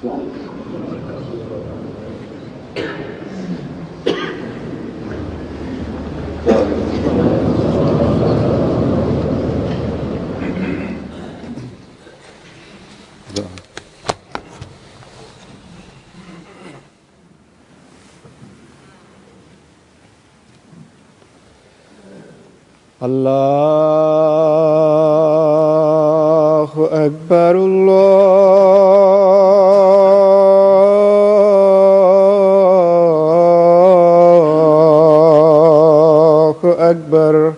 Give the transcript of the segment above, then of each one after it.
الله أكبر الله أكبر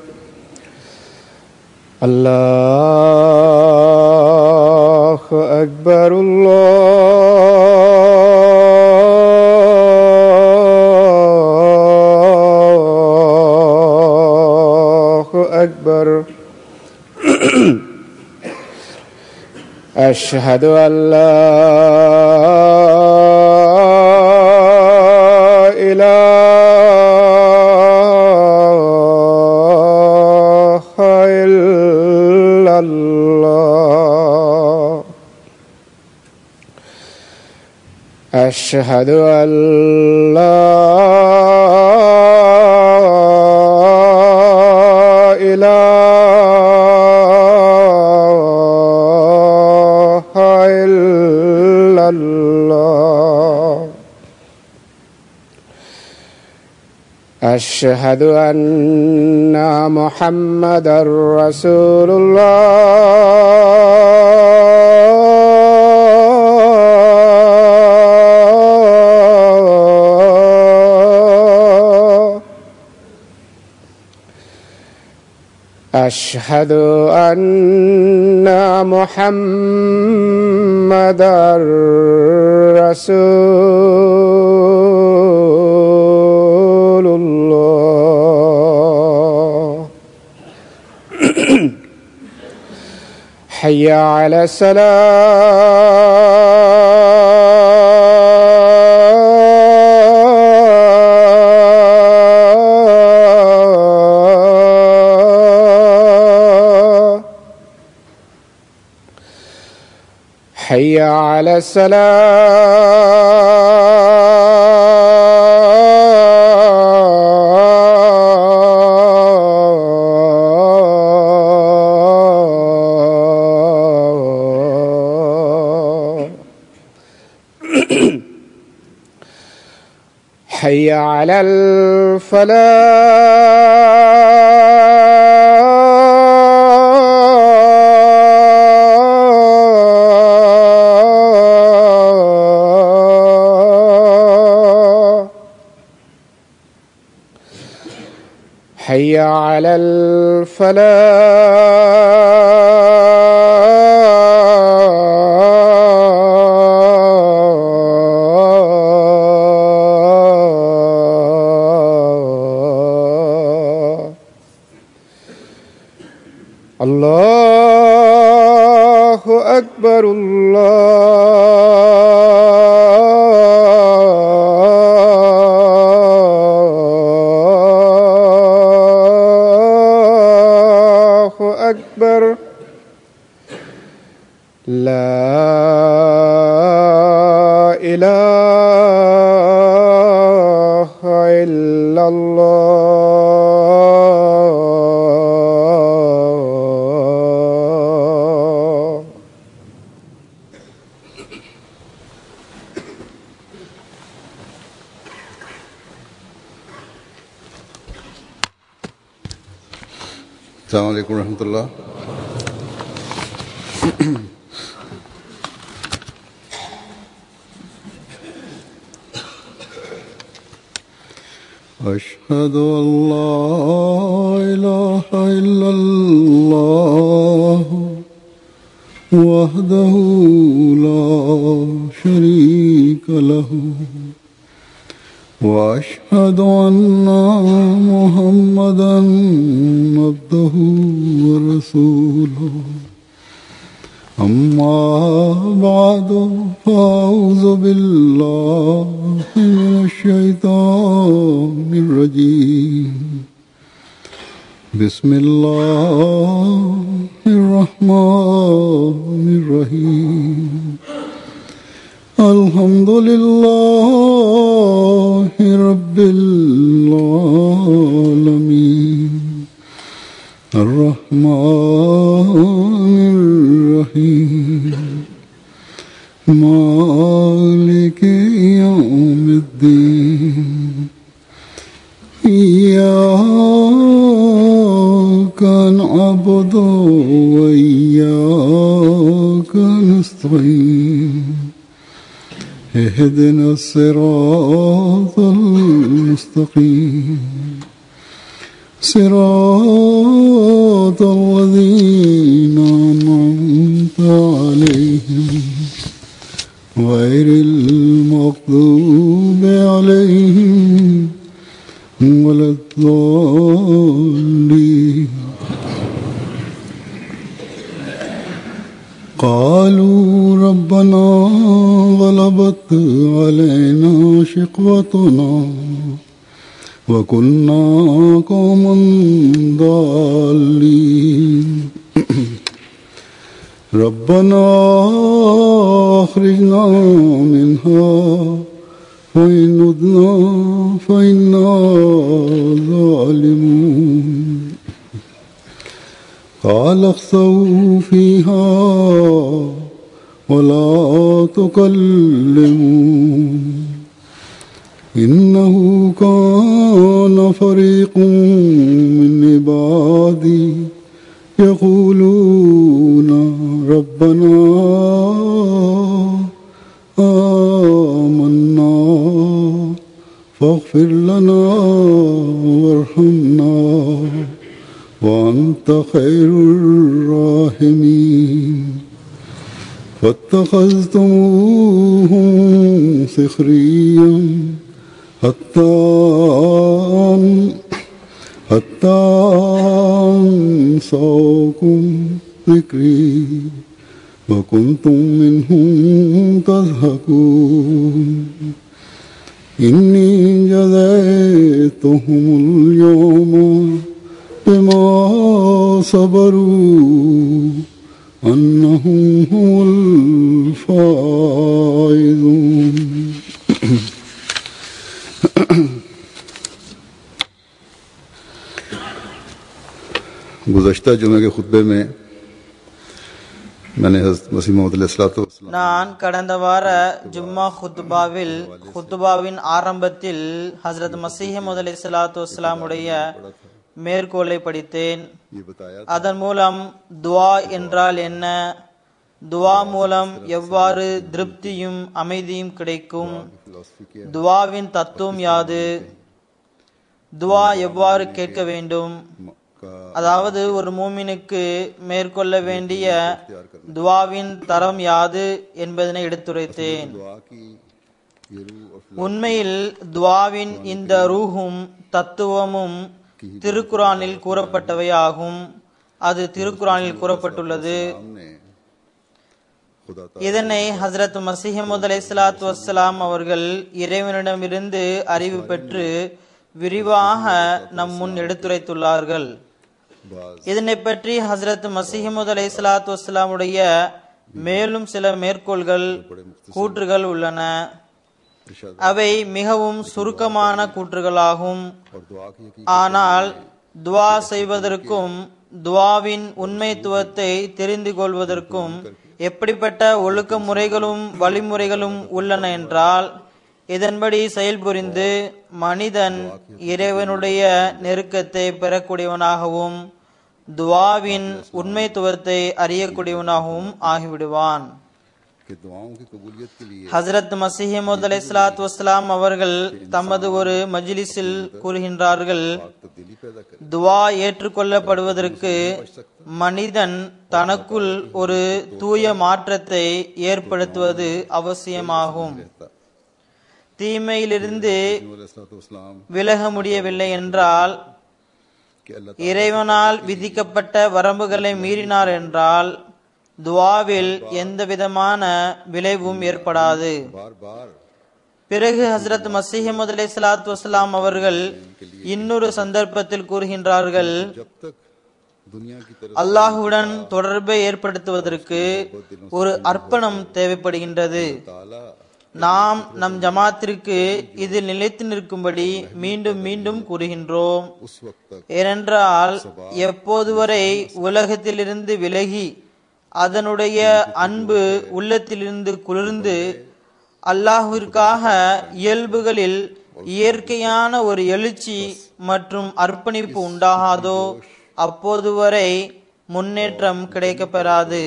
الله أكبر الله أكبر أشهد أن لا إله إلا الله أشهد أن لا إله إلا الله أشهد أن محمدا رسول الله أشهد أن محمدا رسول الله حي على السلام حي على السلام حي على الفلاح حي على الفلاح الله أكبر الله أكبر لا إله إلا الله السلام عليكم ورحمة الله أشهد أن لا إله إلا الله وحده لا شريك له واشهد ان محمدا عبده ورسوله اما بعد فاعوذ بالله من الشيطان الرجيم بسم الله الرحمن الرحيم الحمد لله رب العالمين الرحمن الرحيم مالك يوم الدين إياك نعبد وإياك نستعين اهدنا الصراط المستقيم صراط الذين أنعمت عليهم غير المغضوب عليهم ولا الضالين قالوا ربنا غلبت علينا شقوتنا وكنا قوما ضالين ربنا اخرجنا منها فإن عدنا فإنا ظالمون قال اخسوا فيها ولا تكلمون إنه كان فريق من عبادي يقولون ربنا آمنا فاغفر لنا وارحمنا وأنت خير الراحمين فاتخذتموهم سخريا حتى حتى أنساكم ذكري وكنتم منهم تضحكون إني جزيتهم اليوم بما صبروا أنهم هم الفائزون गुज़श्ता जुमे के खुतबे में मैंने हज़रत मसीह मोहम्मद நான் கடந்த வார ஜும்மா குத்துபாவில் குத்துபாவின் ஆரம்பத்தில் ஹசரத் மசீஹ் முதலி சலாத்து வஸ்லாமுடைய மேற்கோளை படித்தேன் ये बताया அதன் மூலம் துவா என்றால் என்ன துவா மூலம் எவ்வாறு திருப்தியும் அமைதியும் கிடைக்கும் फिलोसफी की துவாவின் தத்துவம் யாது துவா எவ்வாறு கேட்க வேண்டும் का அதாவது ஒரு மூமினுக்கு மேற்கொள்ள வேண்டிய துவாவின் தரம் யாது என்பதனை எடுத்துரைத்தேன் दुआ की ये रूह और உண்மையில் துவாவின் இந்த ரூஹும் தத்துவமும் திருக்குரானில் கூறப்பட்டவையாகும் அது திருக்குரானில் கூறப்பட்டுள்ளது हमने खुदा இதனை ஹசரத் மசிஹமது அலைஹிஸ்ஸலாத்து வஸ்ஸலாம் அவர்கள் இறைவனிடமிருந்து அறிவு பெற்று விரிவாக நம் முன் எடுத்துரைத்துள்ளார்கள் बाज இதனை பற்றி ஹசரத் மசிஹமது அலைஹிஸ்ஸலாத்து வஸ்ஸலாமுடைய மேலும் சில மேற்கோள்கள் கூற்றுகள் உள்ளன इरशाद அவை மிகவும் சுருக்கமான கூற்றுகளாகும் और दुआ की यकीन ஆனால் துவா செய்வதற்கும் துவாவின் உண்மைத்துவத்தை தெரிந்து கொள்வதற்கும் எப்படிப்பட்ட ஒழுக்க முறைகளும் வழிமுறைகளும் உள்ளன என்றால் இதன்படி செயல்புரிந்து மனிதன் இறைவனுடைய நெருக்கத்தை பெறக்கூடியவனாகவும் துவாவின் உண்மைத்துவத்தை அறியக்கூடியவனாகவும் ஆகிவிடுவான் कि दुआओं की कबूलियत के लिए ஹசரத் மசிஹமது அலைஹிஸ்ஸலாத்து வஸ்ஸலாம் அவர்கள் தமது ஒரு மஜ்லிஸில் கூறுகின்றார்கள் तब्दीली पैदा कर துவா ஏற்றுக்கொள்ளப்படுவதற்கு மனிதன் தனக்குள் ஒரு தூய மாற்றத்தை ஏற்படுத்துவது அவசியமாகும் தீமையிலிருந்து इस्लाम விலக முடியவில்லை என்றால் कि अल्लाह இறைவனால் விதிக்கப்பட்ட வரம்புகளை மீறினார் என்றால் துவாவில் எந்த விதமான விளைவும் ஏற்படாது बार बार பிறகு ஹசரத் மசீஹமது அலை சலாத்து வசலாம் அவர்கள் இன்னொரு சந்தர்ப்பத்தில் கூறுகின்றார்கள் जब तक दुनिया की तरफ அல்லாஹுடன் தொடர்பை ஏற்படுத்துவதற்கு ஒரு அர்ப்பணம் தேவைப்படுகின்றது ताला நாம் நம் ஜமாத்திற்கு இதில் நிலைத்து நிற்கும்படி மீண்டும் மீண்டும் கூறுகின்றோம் उस वक्त तक ஏனென்றால் எப்போது வரை உலகத்திலிருந்து விலகி அதனுடைய அன்பு உள்ளத்திலிருந்து குளிர்ந்து அல்லாஹ்விற்காக இயல்புகளில் இயற்கையான ஒரு எழுச்சி மற்றும் அர்ப்பணிப்பு உண்டாகாதோ அப்போது வரை முன்னேற்றம் கிடைக்கப்பெறாது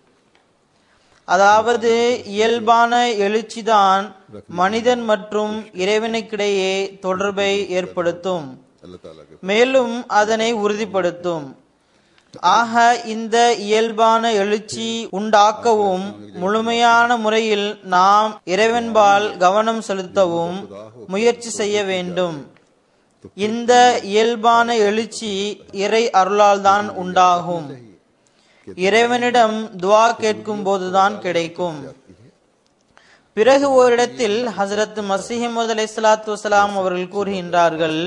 அதாவது இயல்பான எழுச்சிதான் மனிதன் மற்றும் இறைவனுக்கிடையே தொடர்பை ஏற்படுத்தும் अल्लाह ताला के மேலும் அதனை உறுதிப்படுத்தும் ஆக இந்த இயல்பான எழுச்சி உண்டாக்கவும் முழுமையான முறையில் நாம் இறைவன்பால் கவனம் செலுத்தவும் முயற்சி செய்ய வேண்டும் இந்த இயல்பான எழுச்சி இறை அருளால் தான் உண்டாகும் இறைவனிடம் துவா கேட்கும் போதுதான் கிடைக்கும் பிறகு ஓரிடத்தில் ஹசரத் மசீஹமது அலை சலாத்து வசலாம் அவர்கள் கூறுகின்றார்கள்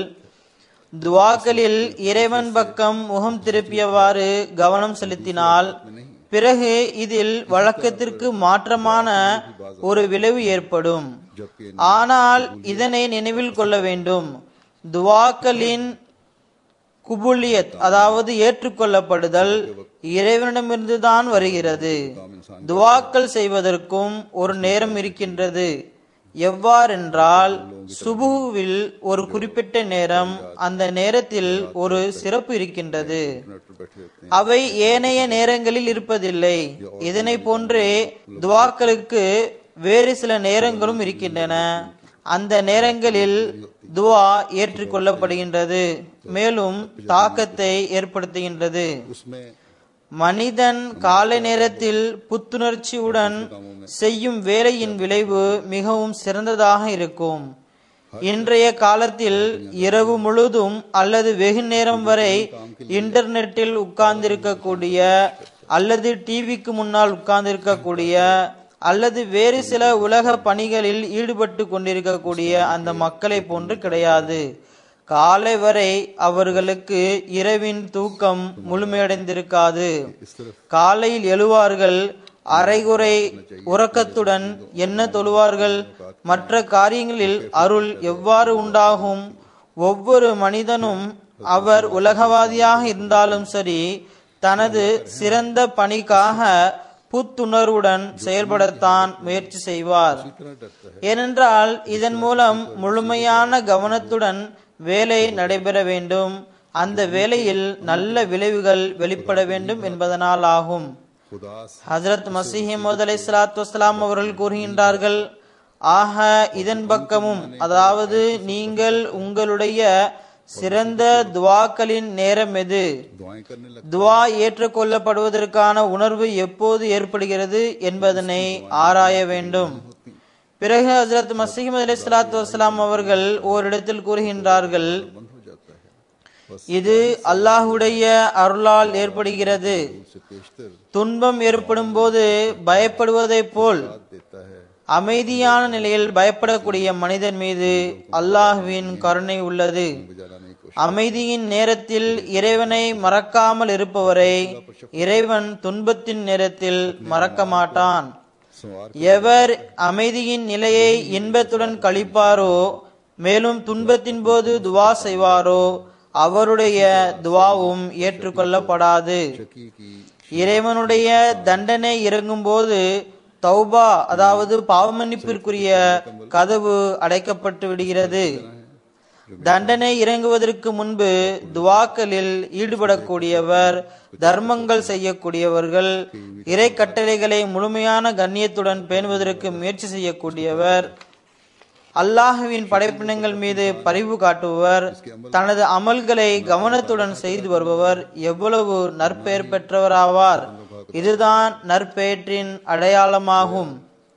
துவாக்களில் இறைவன் பக்கம் முகம் திருப்பியவாறு கவனம் செலுத்தினால் பிறகு இதில் வழக்கத்திற்கு மாற்றமான ஒரு விளைவு ஏற்படும் ஆனால் இதனை நினைவில் கொள்ள வேண்டும் துவாக்களின் குபுலியத் அதாவது ஏற்றுக்கொள்ளப்படுதல் இறைவனிடமிருந்து தான் வருகிறது துவாக்கள் செய்வதற்கும் ஒரு நேரம் இருக்கின்றது எவ்வாறென்றால் சுபுவில் ஒரு குறிப்பிட்ட நேரம் அந்த நேரத்தில் ஒரு சிறப்பு இருக்கின்றது पर बैठे रहते हैं அவை ஏனைய நேரங்களில் இருப்பதில்லை இதனை போன்றே துவாக்களுக்கு வேறு சில நேரங்களும் இருக்கின்றன அந்த நேரங்களில் துவா ஏற்றுக்கொள்ளப்படுகின்றது மேலும் தாக்கத்தை ஏற்படுத்துகின்றது उसमें மனிதன் காலை நேரத்தில் புத்துணர்ச்சியுடன் செய்யும் வேலையின் விளைவு மிகவும் சிறந்ததாக இருக்கும் இன்றைய காலத்தில் இரவு முழுதும் அல்லது வெகு நேரம் வரை இன்டர்நெட்டில் உட்கார்ந்திருக்கக்கூடிய அல்லது டிவிக்கு முன்னால் உட்கார்ந்திருக்கக்கூடிய அல்லது வேறு சில உலக பணிகளில் ஈடுபட்டு கொண்டிருக்கக்கூடிய அந்த மக்களை போன்று கிடையாது காலை வரை அவர்களுக்கு இரவின் தூக்கம் முழுமையடைந்திருக்காது காலையில் எழுவார்கள் அரைகுறை உறக்கத்துடன் என்ன தொழுவார்கள் மற்ற காரியங்களில் அருள் எவ்வாறு உண்டாகும் ஒவ்வொரு மனிதனும் அவர் உலகவாதியாக இருந்தாலும் சரி தனது சிறந்த பணிக்காக புத்துணர்வுடன் செயல்படத்தான் முயற்சி செய்வார் ஏனென்றால் இதன் மூலம் முழுமையான கவனத்துடன் வேலை நடைபெற வேண்டும் அந்த வேலையில் நல்ல விளைவுகள் வெளிப்பட வேண்டும் என்பதனால் ஆகும் खुदा से ஹஜரத் மசீஹமது அலை சலாத்து வசலாம் அவர்கள் கூறுகின்றார்கள் ஆக இதன் பக்கமும் அதாவது நீங்கள் உங்களுடைய சிறந்த துவாக்களின் நேரம் எது दुआएं करने लग துவா ஏற்றுக்கொள்ளப்படுவதற்கான உணர்வு எப்போது ஏற்படுகிறது என்பதனை ஆராய வேண்டும் பிறகு ஹஜரத் மசீமது அலி சலாத்து வசலாம் அவர்கள் ஓரிடத்தில் கூறுகின்றார்கள் बंद हो जाता है இது அல்லாஹுடைய அருளால் ஏற்படுகிறது उसे पेशतर துன்பம் ஏற்படும் போது பயப்படுவதைப் போல் साथ देता है அமைதியான நிலையில் பயப்படக்கூடிய மனிதன் மீது அல்லாஹ்வின் கருணை உள்ளது गुजाराने की कोशिश அமைதியின் நேரத்தில் இறைவனை மறக்காமல் இருப்பவரை இறைவன் துன்பத்தின் நேரத்தில் மறக்க மாட்டான் संवार எவர் அமைதியின் நிலையை இன்பத்துடன் கழிப்பாரோ மேலும் துன்பத்தின் போது துவா செய்வாரோ அவருடைய துவாவும் ஏற்றுக்கொள்ளப்படாது की की இறைவனுடைய தண்டனை இறங்கும்போது தௌபா அதாவது பாவமன்னிப்பிற்குரிய கதவு அடைக்கப்பட்டு விடுகிறது தண்டனை இறங்குவதற்கு முன்பு துவாக்களில் ஈடுபடக்கூடியவர் தர்மங்கள் செய்யக்கூடியவர்கள் இறை கட்டளைகளை முழுமையான கண்ணியத்துடன் பேணுவதற்கு முயற்சி செய்யக்கூடியவர் அல்லாஹுவின் படைப்பினங்கள் மீது பரிவு காட்டுபவர் தனது அமல்களை கவனத்துடன் செய்து வருபவர் எவ்வளவு நற்பெயர் பெற்றவராவார் இதுதான் நற்பெயற்றின் அடையாளமாகும்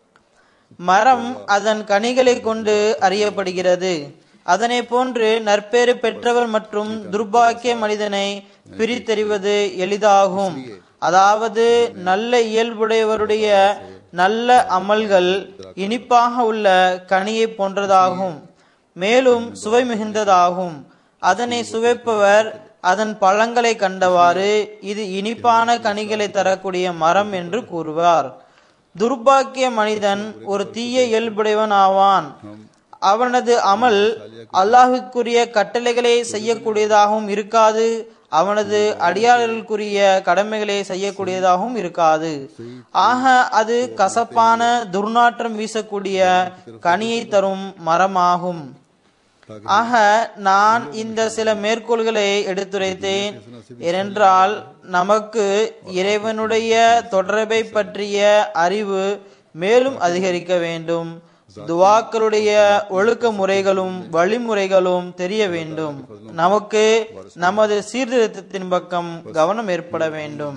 மரம் அதன் கனிகளை கொண்டு அறியப்படுகிறது அதனை போன்று நற்பேறு பெற்றவர் மற்றும் துர்பாக்கிய மனிதனை பிரித்தறிவது எளிதாகும் அதாவது நல்ல இயல்புடையவருடைய நல்ல அமல்கள் இனிப்பாக உள்ள கனியை போன்றதாகும் மேலும் சுவை மிகுந்ததாகும் அதனை சுவைப்பவர் அதன் பழங்களை கண்டவாறு இது இனிப்பான கனிகளை தரக்கூடிய மரம் என்று கூறுவார் துர்பாக்கிய மனிதன் ஒரு தீய இயல்புடையவன் ஆவான் அவனது அமல் அல்லாஹுக்குரிய கட்டளைகளை செய்யக்கூடியதாகவும் இருக்காது அவனது அடியாளர்களுக்குரிய கடமைகளை செய்யக்கூடியதாகவும் இருக்காது ஆக அது கசப்பான துர்நாற்றம் வீசக்கூடிய கனியை தரும் மரமாகும் ஆக நான் இந்த சில மேற்கோள்களை எடுத்துரைத்தேன் ஏனென்றால் நமக்கு இறைவனுடைய தொடர்பை பற்றிய அறிவு மேலும் அதிகரிக்க வேண்டும் துவாக்களுடைய ஒழுக்க முறைகளும் வழிமுறைகளும் தெரிய வேண்டும் நமக்கு நமது சீர்திருத்தத்தின் பக்கம் கவனம் ஏற்பட வேண்டும்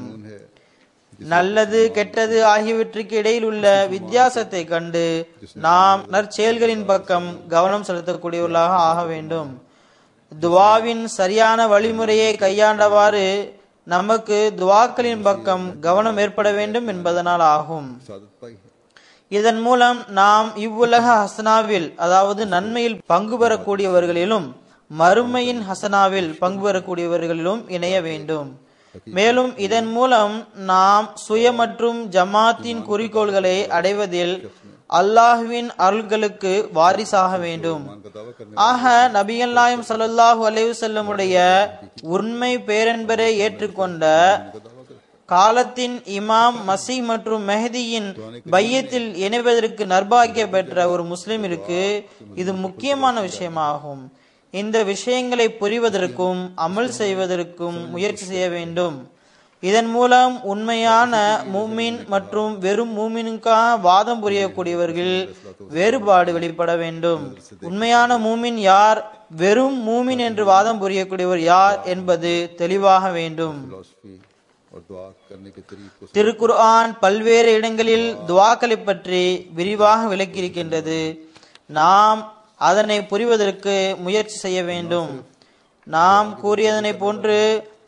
நல்லது கெட்டது ஆகியவற்றுக்கு இடையில் உள்ள வித்தியாசத்தை கண்டு நாம் நற்செயல்களின் பக்கம் கவனம் செலுத்தக்கூடியவர்களாக ஆக வேண்டும் துவாவின் சரியான வழிமுறையை கையாண்டவாறு நமக்கு துவாக்களின் பக்கம் கவனம் ஏற்பட வேண்டும் என்பதனால் ஆகும் सादत पाई है இதன் மூலம் நாம் இவ்வுலக ஹசனாவில் அதாவது நன்மையில் பங்கு பெறக்கூடியவர்களிலும் மறுமையின் ஹசனாவில் பங்கு பெறக்கூடியவர்களிலும் இணைய வேண்டும் மேலும் இதன் மூலம் நாம் சுய மற்றும் ஜமாத்தின் குறிக்கோள்களை அடைவதில் அல்லாஹுவின் அருள்களுக்கு வாரிசாக வேண்டும் का दावा करने ஆக நபிகள் நாயம் ஸல்லல்லாஹு அலைஹி வஸல்லமுடைய உண்மை பேரன்பரை ஏற்றுக்கொண்ட காலத்தின் இமாம் மசி மற்றும் மெஹதியின் பையத்தில் இணைவதற்கு நர்பாகிய பெற்ற ஒரு முஸ்லிமிற்கு இது முக்கியமான விஷயமாகும் இந்த விஷயங்களை புரிவதற்கும் அமல் செய்வதற்கும் முயற்சி செய்ய வேண்டும் இதன் மூலம் உண்மையான மூமின் மற்றும் வெறும் மூமினுக்காக வாதம் புரியக்கூடியவர்கள் வேறுபாடு வெளிப்பட வேண்டும் உண்மையான மூமின் யார் வெறும் மூமின் என்று வாதம் புரியக்கூடியவர் யார் என்பது தெளிவாக வேண்டும் फिलॉसफी और दुआ करने के तरीके को திருக்குர்ஆன் பல்வேறு இடங்களில் துவாக்களை பற்றி விரிவாக விளக்கியிருக்கின்றது நாம் அதனை புரிவதற்கு முயற்சி செய்ய வேண்டும் நாம் கூறியதனை போன்று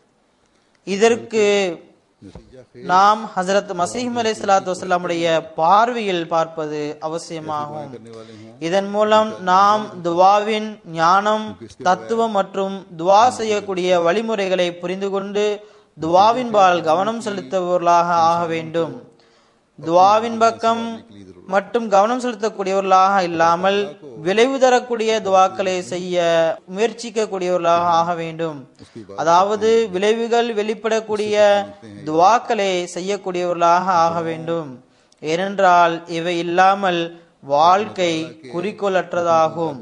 இதற்கு நாம் ஹசரத் மசீம் அலை சலாத்து வசலாமுடைய பார்வையில் பார்ப்பது அவசியமாகும் இதன் மூலம் நாம் துவாவின் ஞானம் தத்துவம் மற்றும் துவா செய்யக்கூடிய வழிமுறைகளை புரிந்து கொண்டு துவாவின் பால் கவனம் செலுத்துபவர்களாக ஆக வேண்டும் துவாவின் பக்கம் மட்டும் கவனம் செலுத்தக்கூடியவர்களாக இல்லாமல் விளைவு தரக்கூடிய துவாக்களை செய்ய முயற்சிக்கக்கூடியவர்களாக ஆக வேண்டும் அதாவது விளைவுகள் வெளிப்படக்கூடிய துவாக்களை செய்யக்கூடியவர்களாக ஆக வேண்டும் ஏனென்றால் இவை இல்லாமல் வாழ்க்கை குறிக்கோளற்றதாகும்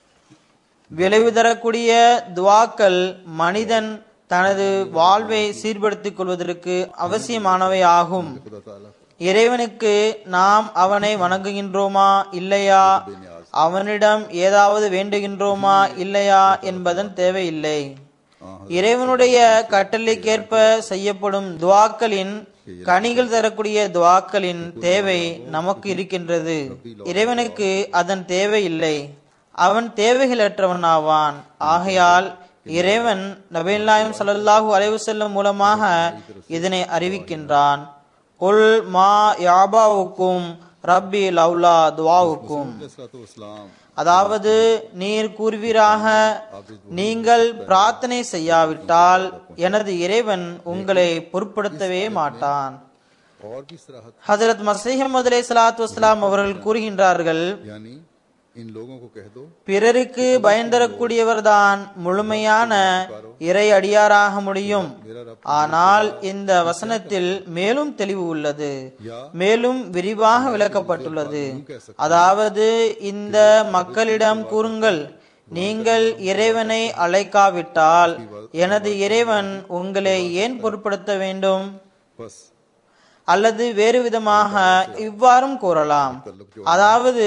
விளைவு தரக்கூடிய துவாக்கள் மனிதன் தனது வாழ்வை சீர்படுத்திக் கொள்வதற்கு அவசியமானவை ஆகும் खुदा ताला இறைவனுக்கு நாம் அவனை வணங்குகின்றோமா இல்லையா அவனிடம் ஏதாவது வேண்டுகின்றோமா இல்லையா என்பதன் தேவையில்லை இறைவனுடைய கட்டளைக்கேற்ப செய்யப்படும் துவாக்களின் கனிகள் தரக்கூடிய துவாக்களின் தேவை நமக்கு இருக்கின்றது இறைவனுக்கு அதன் தேவை இல்லை அவன் தேவைகளற்றவன் ஆவான் ஆகையால் இறைவன் நபில்லாயும் ஸல்லல்லாஹு அலைஹி வஸல்லம் மூலமாக இதனை அறிவிக்கின்றான் குல் மா யாபாவுக்கும் ரப்பி லவ்லா துவாவுக்கும் इस्लाम அதாவது நீர் கூறுவீராக நீங்கள் பிரார்த்தனை செய்யாவிட்டால் எனது இறைவன் உங்களை பொருட்படுத்தவே மாட்டான் और भी सराहत ஹஜரத் மசீஹமது அலை சலாத்து வஸ்லாம் அவர்கள் கூறுகின்றார்கள் यानी इन लोगों को कह दो பிறருக்கு பயன்தரக்கூடியவர்தான் முழுமையான இறை அடியாராக முடியும் ஆனால் இந்த வசனத்தில் மேலும் தெளிவு உள்ளது மேலும் விரிவாக விளக்கப்பட்டுள்ளது அதாவது இந்த மக்களிடம் கூறுங்கள் நீங்கள் இறைவனை அழைக்காவிட்டால் எனது இறைவன் உங்களை ஏன் பொருட்படுத்த வேண்டும் बस அல்லது வேறு விதமாக இவ்வாறும் கூறலாம் அதாவது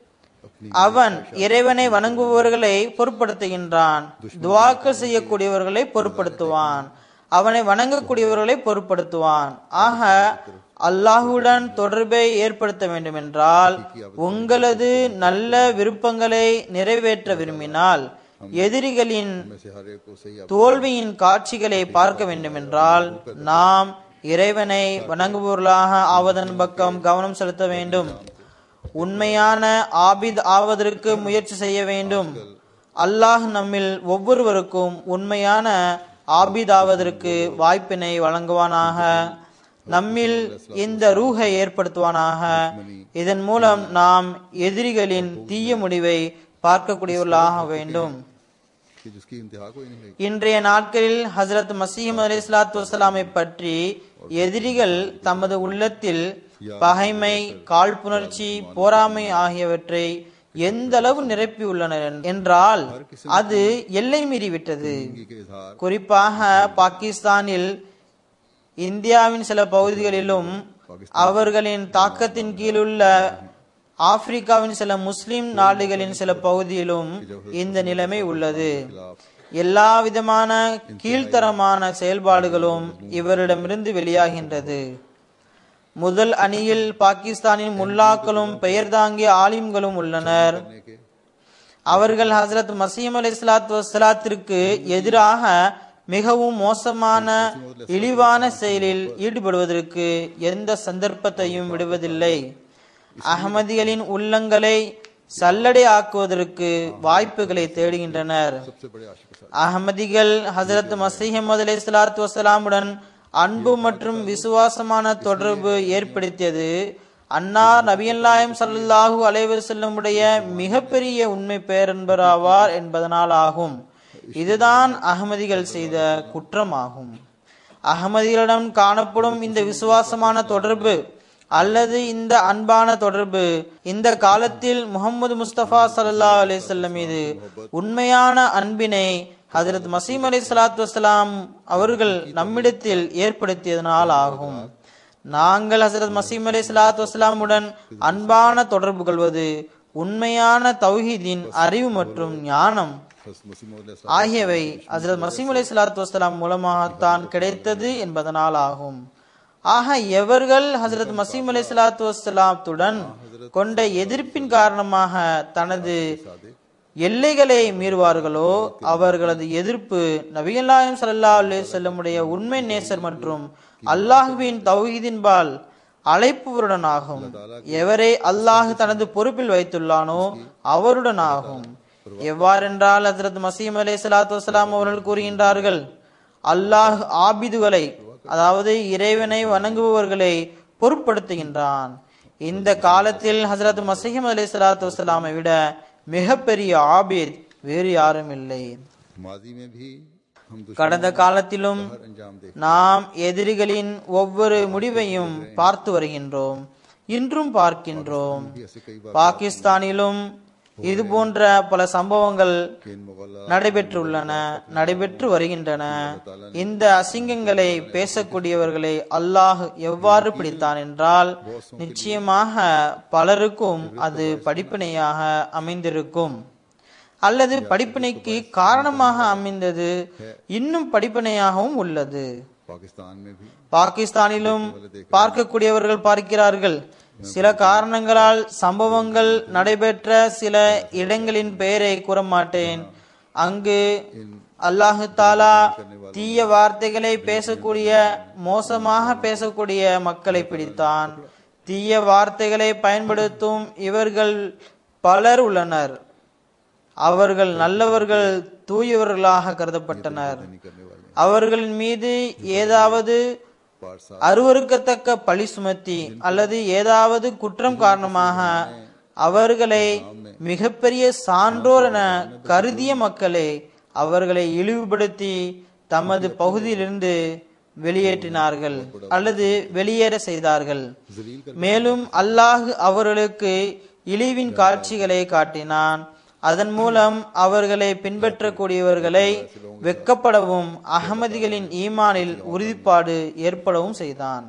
அவன் இறைவனை வணங்குபவர்களை பொருட்படுத்துகின்றான் துவாக்கள் செய்யக்கூடியவர்களை பொருட்படுத்துவான் அவனை வணங்கக்கூடியவர்களை பொருட்படுத்துவான் ஆக அல்லாஹுடன் தொடர்பை ஏற்படுத்த வேண்டும் என்றால் உங்களது நல்ல விருப்பங்களை நிறைவேற்ற விரும்பினால் எதிரிகளின் में से हर एक को सही தோல்வியின் காட்சிகளை பார்க்க வேண்டுமென்றால் நாம் இறைவனை வணங்குபவர்களாக ஆவதன் பக்கம் கவனம் செலுத்த வேண்டும் உண்மையான ஆபித் ஆவதற்கு முயற்சி செய்ய வேண்டும் அல்லாஹ் நம்மில் ஒவ்வொருவருக்கும் உண்மையான ஆபித் ஆவதற்கு வாய்ப்பினை வழங்குவானாக நம்மில் இந்த ரூஹை ஏற்படுத்துவானாக இதன் மூலம் நாம் எதிரிகளின் தீய முடிவை பார்க்கக்கூடியவர்களாக வேண்டும் कि जिसकी इंतहा कोई नहीं है இன்றைய நாட்களில் ஹசரத் மசீம் அலி இஸ்லாத்து வசலாமை பற்றி எதிரிகள் தமது உள்ளத்தில் பகைமை காழ்ப்புணர்ச்சி போராமை ஆகியவற்றை எந்த அளவு நிரப்பியுள்ளனர் என்றால் அது எல்லை மீறிவிட்டது के इजहार குறிப்பாக பாகிஸ்தானில் இந்தியாவின் சில பகுதிகளிலும் அவர்களின் தாக்கத்தின் கீழுள்ள ஆப்பிரிக்காவின் சில முஸ்லிம் நாடுகளின் சில பகுதியிலும் இந்த நிலைமை உள்ளது எல்லா விதமான கீழ்த்தரமான செயல்பாடுகளும் இவரிடமிருந்து வெளியாகின்றது முதல் அணியில் பாகிஸ்தானின் முல்லாக்களும் பெயர் தாங்கிய ஆலிம்களும் உள்ளனர் करने के அவர்கள் ஹசரத் மசீம் அலி இஸ்லாத்து வசலாத்திற்கு எதிராக மிகவும் மோசமான இழிவான செயலில் ஈடுபடுவதற்கு எந்த சந்தர்ப்பத்தையும் விடுவதில்லை அகமதிகளின் உள்ளங்களை சல்லடை ஆக்குவதற்கு வாய்ப்புகளை தேடுகின்றனர் सबसे बड़े आशिक साथ அகமதிகள் ஹசரத் மசீஹமது அலி இஸ்லாத்து வசலாமுடன் அன்பு மற்றும் விசுவாசமான தொடர்பு ஏற்படுத்தியது அன்னார் நபியல்லாயம் ஸல்லல்லாஹு அலைஹி வஸல்லமுடைய மிகப்பெரிய உண்மை பேரன்பராவார் என்பதனால் ஆகும் இதுதான் அகமதிகள் செய்த குற்றமாகும் அகமதிகளிடம் காணப்படும் இந்த விசுவாசமான தொடர்பு அல்லது இந்த அன்பான தொடர்பு இந்த காலத்தில் முகமது முஸ்தபா ஸல்லல்லாஹு அலைஹி வஸல்லம் மீது உண்மையான அன்பினை ஹஜரத் மசீம் அலி சலாத்து வசலாம் அவர்கள் நம்மிடத்தில் ஏற்படுத்தியதனால் ஆகும் நாங்கள் ஹசரத் மசீம் அலி சலாத்து வசலாமுடன் அன்பான தொடர்பு கொள்வது உண்மையான தௌஹீதின் அறிவு மற்றும் ஞானம் हज़रत मसीह मौद ஆகியவை ஹசரத் மசீம் அலி சலாத்து வசலாம் மூலமாகத்தான் கிடைத்தது என்பதனால் ஆகும் ஆக எவர்கள் ஹசரத் மசீம் அலி சலாத்து வசலாத்துடன் கொண்ட எதிர்ப்பின் காரணமாக தனது எல்லைகளை மீறுவார்களோ அவர்களது எதிர்ப்பு நபிகள்நாயகம் ஸல்லல்லாஹு அலைஹி செல்லமுடைய உண்மை நேசர் மற்றும் அல்லாஹுவின் தௌஹீதின்பால் அழைப்புவருடன் ஆகும் எவரை அல்லாஹ் தனது பொறுப்பில் வைத்துள்ளானோ அவருடன் ஆகும் எவ்வாறென்றால் ஹஜரத் மசீம் அலை சலாத்து வசலாம் அவர்கள் கூறுகின்றார்கள் அல்லாஹ் ஆபிதுகளை அதாவது இறைவனை வணங்குபவர்களை பொருட்படுத்துகின்றான் இந்த காலத்தில் ஹசரத் மசீம் அலை சலாத்து வசலாமை விட மிகப்பெரிய ஆபித் வேறு யாரும் இல்லை माजी में भी हम दुश्मन கடந்த காலத்திலும் हर अंजाम देख நாம் எதிரிகளின் ஒவ்வொரு முடிவையும் பார்த்து வருகின்றோம் இன்றும் பார்க்கின்றோம் भी ऐसे कई बार பாகிஸ்தானிலும் இது போன்ற பல சம்பவங்கள் कि इन मुगल्ला நடைபெற்றுள்ளன நடைபெற்று வருகின்றன இந்த அசிங்கங்களை பேசக்கூடியவர்களை அல்லாஹ் எவ்வாறு பிடித்தான் என்றால் நிச்சயமாக பலருக்கும் அது படிப்பினையாக அமைந்திருக்கும் அல்லது படிப்பினைக்கு காரணமாக அமைந்தது இன்னும் படிப்பினையாகவும் உள்ளது पाकिस्तान में भी பாகிஸ்தானிலும் பார்க்கக்கூடியவர்கள் பார்க்கிறார்கள் சில காரணங்களால் சம்பவங்கள் நடைபெற்ற சில இடங்களின் பெயரை கூற மாட்டேன் அங்கு அல்லாஹு தாலா தீய வார்த்தைகளை பேசக்கூடிய மோசமாக பேசக்கூடிய மக்களை பிடித்தான் தீய வார்த்தைகளை பயன்படுத்தும் இவர்கள் பலர் உள்ளனர் அவர்கள் நல்லவர்கள் தூயவர்களாக கருதப்பட்டனர் नहीं करने वाले அவர்களின் மீது ஏதாவது पारसा அருவருக்கத்தக்க பழி சுமத்தி அல்லது ஏதாவது குற்றம் காரணமாக அவர்களை மிகப்பெரிய சான்றோர் என கருதிய மக்களே அவர்களை இழிவுபடுத்தி தமது பகுதியிலிருந்து வெளியேற்றினார்கள் அல்லது வெளியேற செய்தார்கள் जलील कर மேலும் அல்லாஹ் அவர்களுக்கு இழிவின் காட்சிகளை காட்டினான் அதன் மூலம் அவர்களை பின்பற்றக்கூடியவர்களை வெக்கப்படவும் அகமதிகளின் ஈமானில் உறுதிப்பாடு ஏற்படவும் செய்தான்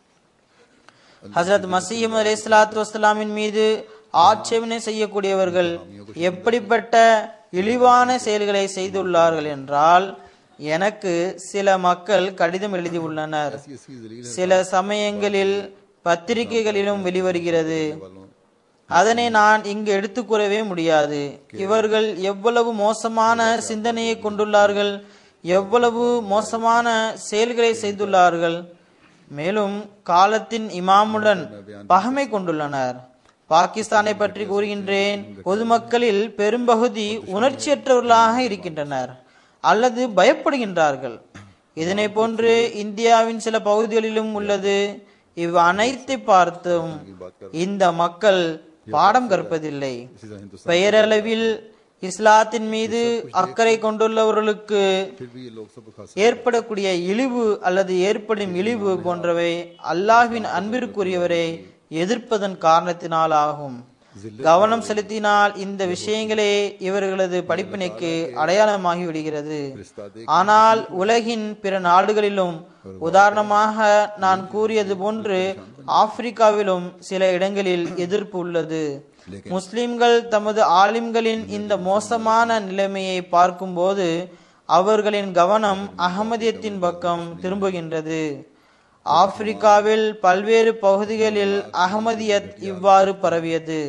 ஹசரத் மசீம் அலி இஸ்லாத்து வஸ்லாமின் மீது ஆட்சேபனை செய்யக்கூடியவர்கள் எப்படிப்பட்ட இழிவான செயல்களை செய்துள்ளார்கள் என்றால் எனக்கு சில மக்கள் கடிதம் எழுதியுள்ளனர் ऐसी ऐसी जलील சில சமயங்களில் பத்திரிகைகளிலும் வெளிவருகிறது वालों அதனை நான் இங்கு எடுத்துக் கூறவே முடியாது இவர்கள் எவ்வளவு மோசமான சிந்தனையை கொண்டுள்ளார்கள் எவ்வளவு மோசமான செயல்களை செய்துள்ளார்கள் மேலும் காலத்தின் இமாமுடன் பகமை கொண்டுள்ளனர் பாகிஸ்தானை பற்றி கூறுகின்றேன் பொதுமக்களில் பெரும்பகுதி உணர்ச்சியற்றவர்களாக இருக்கின்றனர் அல்லது பயப்படுகின்றார்கள் இதனை போன்று இந்தியாவின் சில பகுதிகளிலும் உள்ளது இவ் அனைத்தை பார்த்தும் இந்த மக்கள் பாடம் கற்பதில்லை इसी तरह हिंदुस्तान பெயரளவில் இஸ்லாத்தின் மீது அக்கறை கொண்டுள்ளவர்களுக்கு फिर भी ये लोग सब खास ஏற்படக்கூடிய இழிவு அல்லது ஏற்படும் இழிவு போன்றவை அல்லாஹ்வின் அன்பிற்குரியவரை எதிர்ப்பதன் காரணத்தினால் ஆகும் கவனம் செலுத்தினால் இந்த விஷயங்களே இவர்களது படிப்பினைக்கு அடையாளமாகி விடுகிறது ஆனால் உலகின் பிற நாடுகளிலும் உதாரணமாக நான் கூறியது போன்று ஆப்பிரிக்காவிலும் சில இடங்களில் எதிர்ப்பு உள்ளது முஸ்லிம்கள் தமது ஆலிம்களின் இந்த மோசமான நிலைமையை பார்க்கும்போது அவர்களின் கவனம் அகமதியத்தின் பக்கம் திரும்புகின்றது ஆப்பிரிக்காவில் பல்வேறு பகுதிகளில் அகமதியத் இவ்வாறு பரவியது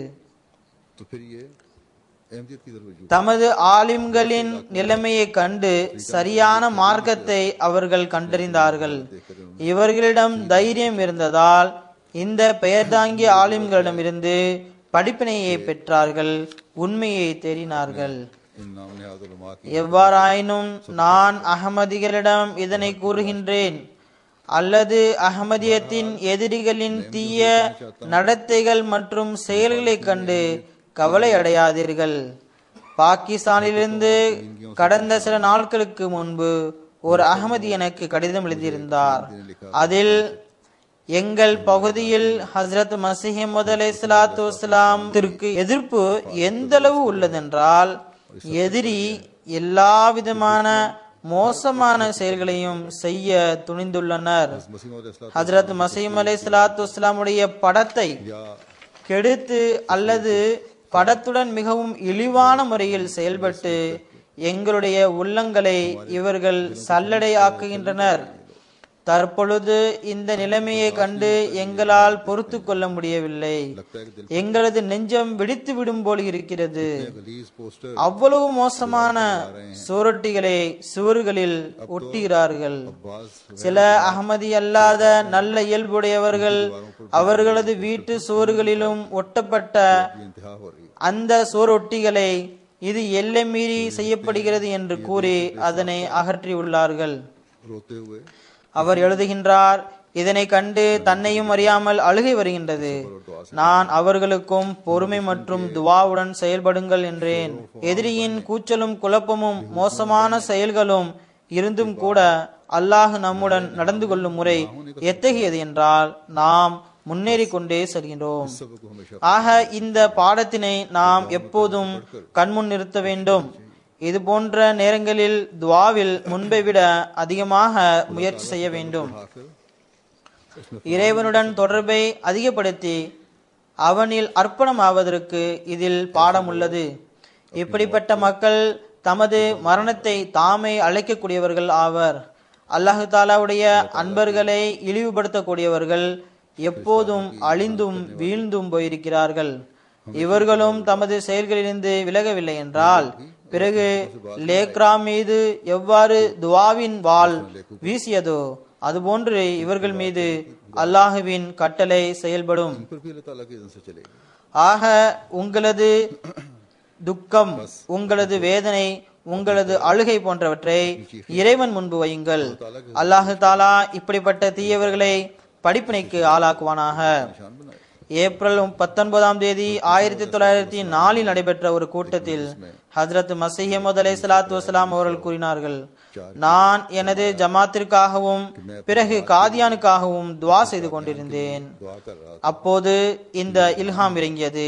तो फिर ये अहमदियत की जरूरत தமது ஆலிம்களின் நிலைமையை கண்டு சரியான மார்க்கத்தை அவர்கள் கண்டறிந்தார்கள் இவர்களிடம் தைரியம் இருந்ததால் இந்த பெயர்தாங்கிய ஆலிம்களிடமிருந்து படிப்பினையை பெற்றார்கள் உண்மையை தேறினார்கள் इन नाम नेहाद उलमा की எவ்வாறாயினும் நான் அகமதிகளிடம் இதனை கூறுகின்றேன் அல்லது அகமதியத்தின் எதிரிகளின் தீய நடத்தைகள் மற்றும் செயல்களைக் கண்டு கவலை அடையாதீர்கள் பாகிஸ்தானிலிருந்து கடந்த சில நாட்களுக்கு முன்பு ஒரு அகமதி எனக்கு கடிதம் எழுதியிருந்தார் அதில் எங்கள் பகுதியில் ஹஸ்ரத் மசிஹமது அலை சலாத்து வசலாத்திற்கு எதிர்ப்பு எந்த அளவு உள்ளதென்றால் எதிரி எல்லா விதமான மோசமான செயல்களையும் செய்ய துணிந்துள்ளனர் मसीह मौद ஹஜரத் மசீம் அலை சலாத்து வஸ்லாமுடைய படத்தை या கெடுத்து அல்லது படத்துடன் மிகவும் இழிவான முறையில் செயல்பட்டு எங்களுடைய உள்ளங்களை இவர்கள் சல்லடை ஆக்குகின்றனர் தற்பொழுது இந்த நிலைமையை கண்டு எங்களால் பொறுத்து கொள்ள முடியவில்லை लगता है कि दिल எங்களது நெஞ்சம் வெடித்து விடும் போல் இருக்கிறது गलीज पोस्टर அவ்வளவு மோசமான சுவரொட்டிகளை சுவர்களில் ஒட்டுகிறார்கள் बाज சில அகமதி அல்லாத நல்ல இயல்புடையவர்கள் அவர்களது வீட்டு சுவர்களிலும் ஒட்டப்பட்ட की इंतहा हो रही है அந்த சுவரொட்டிகளை இது எல்லை மீறி செய்யப்படுகிறது என்று கூறி அதனை அகற்றியுள்ளார்கள் रोते हुए அவர் எழுதுகின்றார் இதனை கண்டு தன்னையும் அறியாமல் அழுகை வருகின்றது நான் அவர்களுக்கும் பொறுமை மற்றும் துவாவுடன் செயல்படுங்கள் என்றேன் எதிரியின் கூச்சலும் குழப்பமும் மோசமான செயல்களும் இருந்தும் கூட அல்லாஹ் நம்முடன் நடந்து கொள்ளும் முறை எத்தகையது என்றால் நாம் முன்னேறி கொண்டே செல்கின்றோம் सबको हमेशा ஆக இந்த பாடத்தினை நாம் எப்போதும் கண்முன் நிறுத்த வேண்டும் இது போன்ற நேரங்களில் துவாவில் முன்பை விட அதிகமாக முயற்சி செய்ய வேண்டும் हाफिल இறைவனுடன் தொடர்பை அதிகப்படுத்தி அவனில் அர்ப்பணமாவதற்கு இதில் பாடம் உள்ளது இப்படிப்பட்ட மக்கள் தமது மரணத்தை தாமே அழைக்கக்கூடியவர்கள் ஆவர் அல்லாஹு தாலாவுடைய அன்பர்களை இழிவுபடுத்தக்கூடியவர்கள் எப்போதும் அழிந்தும் வீழ்ந்தும் போயிருக்கிறார்கள் இவர்களும் தமது செயல்களிலிருந்து விலகவில்லை என்றால் பிறகு லேக்ரா மீது எவ்வாறு துவாவின் வாள் வீசியதோ அதுபோன்று இவர்கள் மீது அல்லாஹுவின் கட்டளை செயல்படும் फिर भी अल्लाह ताला के इज़्न से चलेगी ஆக உங்களது துக்கம் உங்களது வேதனை உங்களது அழுகை போன்றவற்றை இறைவன் முன்பு வையுங்கள் அல்லாஹு தாலா இப்படிப்பட்ட தீயவர்களை படிப்பினைக்கு ஆளாக்குவானாக निशान बनाए ஏப்ரல் பத்தொன்பதாம் தேதி ஆயிரத்தி தொள்ளாயிரத்தி நாலில் நடைபெற்ற ஒரு கூட்டத்தில் ஹஜரத் மசீஹமது அலை சலாத்து வசலாம் அவர்கள் கூறினார்கள் நான் எனது ஜமாத்திற்காகவும் பிறகு காதியானுக்காகவும் துவா செய்து கொண்டிருந்தேன் दुआ कर रहा அப்போது இந்த இல்ஹாம் இறங்கியது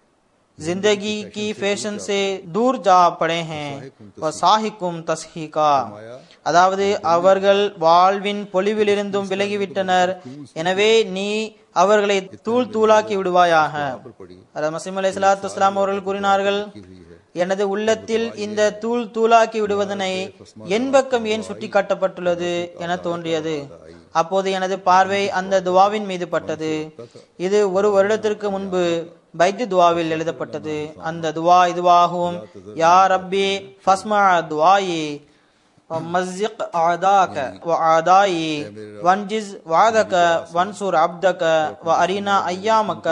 जिंदगी की फैशन से दूर जा पड़े हैं वह साहिकुम तस्ஹீகா அதாவது அவர்கள் வாழ்வின் பொலிவிலிருந்தும் விலகிவிட்டனர் எனவே நீ அவர்களை தூள் தூளாக்கி விடுவாயாக पर पड़ी அதாவது மசீம் அலை சலாத்து வஸ்லாம் அவர்கள் கூறினார்கள் की हुई है எனது உள்ளத்தில் இந்த தூள் தூளாக்கி விடுவதனை என் பக்கம் ஏன் சுட்டிக்காட்டப்பட்டுள்ளது என தோன்றியது அப்போது எனது பார்வை அந்த துவாவின் மீது பட்டது இது ஒரு வருடத்திற்கு முன்பு பைத்து துவாவில் எழுதப்பட்டது அந்த துவா இதுவாகவும் யா ரப்பி ஃபஸ்மா துவாயி ومزق أعداءك وأعدائي وانجز وعدك وانصر عبدك وأرنا أيامك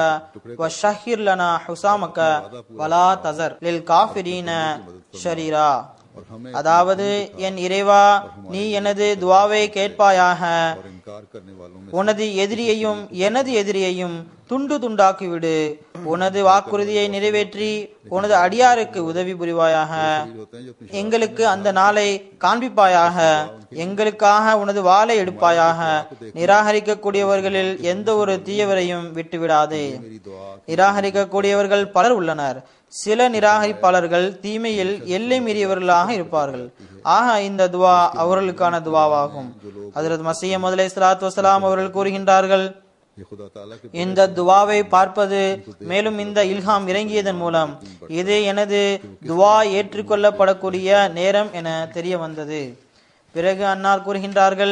وشهر لنا حسامك ولا تزر للكافرين شريرا और हमें அதாவது என் இறைவா நீ எனது துவாவை கேட்பாயாக और इनकार करने वालों में உனது எதிரியையும் எனது எதிரியையும் துண்டு துண்டாக்கிவிடு உனது வாக்குறுதியை நிறைவேற்றி உனது அடியாருக்கு உதவி புரிவாயாக शहीद होते हैं जो अपनी எங்களுக்கு அந்த நாளை காண்பிப்பாயாக எங்களுக்காக உனது வாளை எடுப்பாயாக நிராகரிக்கக்கூடியவர்களில் எந்த ஒரு தீயவரையும் விட்டுவிடாதே मेरी दुआ நிராகரிக்கக்கூடியவர்கள் பலர் உள்ளனர் சில நிராகரிப்பாளர்கள் தீமையில் எல்லை மீறியவர்களாக இருப்பார்கள் ஆக இந்த துவா அவர்களுக்கான துவாவாகும் ஹஜரத் மசீம் முதலை சலாத்து வசலாம் அவர்கள் கூறுகின்றார்கள் ये खुदा ताला के இந்த துவாவை பார்ப்பது மேலும் இந்த இல்ஹாம் இறங்கியதன் மூலம் இது எனது துவா ஏற்றுக்கொள்ளப்படக்கூடிய நேரம் என தெரிய வந்தது பிறகு அன்னார் கூறுகின்றார்கள்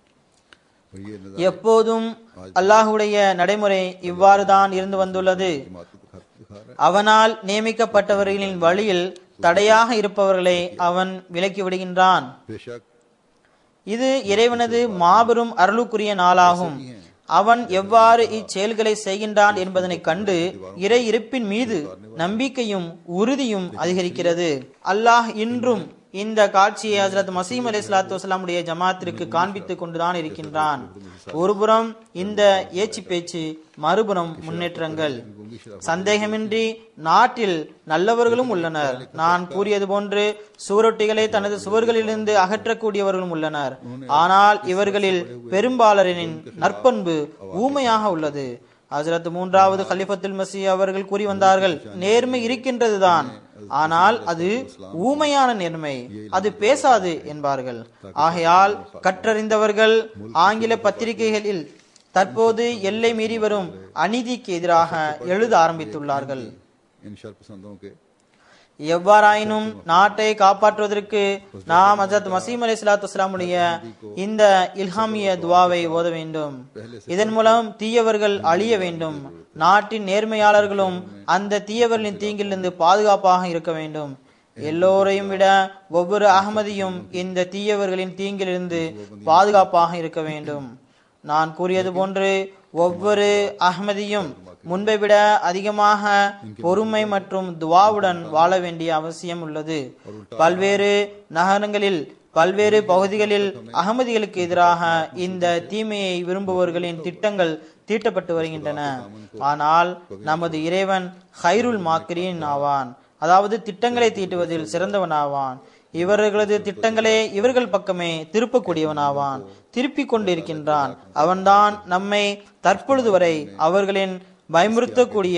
और ये नजर எப்போதும் அல்லாஹுடைய நடைமுறை இவ்வாறு தான் இருந்து வந்துள்ளது जमात को दिखा दिखा रहा அவனால் நியமிக்கப்பட்டவர்களின் வழியில் தடையாக இருப்பவர்களை அவன் விலக்கி விடுகின்றான் है बेशक இது இறைவனது மாபெரும் அருளுக்குரிய நாளாகும் அவன் எவ்வாறு இச்செயல்களை செய்கின்றான் என்பதனை கண்டு இறை இருப்பின் மீது நம்பிக்கையும் உறுதியும் அதிகரிக்கிறது அல்லாஹ் இன்றும் இந்த காட்சியை ஹசரத் மசீம் அலி சலாத்து வசலாமுடைய ஜமாத்திற்கு காண்பித்துக் கொண்டுதான் இருக்கின்றான் ஒருபுறம் இந்த ஏச்சு பேச்சு மறுபுறம் முன்னேற்றங்கள் சந்தேகமின்றி நாட்டில் நல்லவர்களும் உள்ளனர் நான் கூறியது போன்று சுவரொட்டிகளை தனது சுவர்களிலிருந்து அகற்றக்கூடியவர்களும் உள்ளனர் ஆனால் இவர்களில் பெரும்பாலரின் நற்பண்பு ஊமையாக உள்ளது ஹசரத் மூன்றாவது கலிஃபத்துல் மசி அவர்கள் கூறி வந்தார்கள் நேர்மை இருக்கின்றதுதான் ஆனால் அது ஊமையான நேர்மை அது பேசாது என்பார்கள் ஆகையால் கற்றறிந்தவர்கள் ஆங்கில பத்திரிகைகளில் தற்போது எல்லை மீறி வரும் அநீதிக்கு எதிராக எழுத ஆரம்பித்துள்ளார்கள் इन शरपसंदों के எவ்வாறாயினும் நாட்டை காப்பாற்றுவதற்கு நாம் ஹஜரத் மசீம் அலி சலாத்து வஸ்லாமுடைய இந்த இல்ஹாமிய துவாவை ஓத வேண்டும் இதன் மூலம் தீயவர்கள் அழிய வேண்டும் நாட்டின் நேர்மையாளர்களும் அந்த தீயவர்களின் தீங்கிலிருந்து பாதுகாப்பாக இருக்க வேண்டும் எல்லோரையும் விட ஒவ்வொரு அகமதியும் இந்த தீயவர்களின் தீங்கிலிருந்து பாதுகாப்பாக இருக்க வேண்டும் நான் கூறியது போன்று ஒவ்வொரு அகமதியும் முன்பை விட அதிகமாக பொறுமை மற்றும் துவாவுடன் வாழ வேண்டிய அவசியம் உள்ளது பல்வேறு நகரங்களில் பல்வேறு பகுதிகளில் அகமதிகளுக்கு எதிராக இந்த தீமையை விரும்புபவர்களின் திட்டங்கள் தீட்டப்பட்டு வருகின்றன ஆனால் நமது இறைவன் ஹைருல் மாக்கிரின் ஆவான் அதாவது திட்டங்களை தீட்டுவதில் சிறந்தவனாவான் இவர்களது திட்டங்களே இவர்கள் பக்கமே திருப்பக்கூடியவனாவான் திருப்பிக் கொண்டிருக்கின்றான் அவன்தான் நம்மை தற்பொழுது வரை அவர்களின் பயமுறுத்தக்கூடிய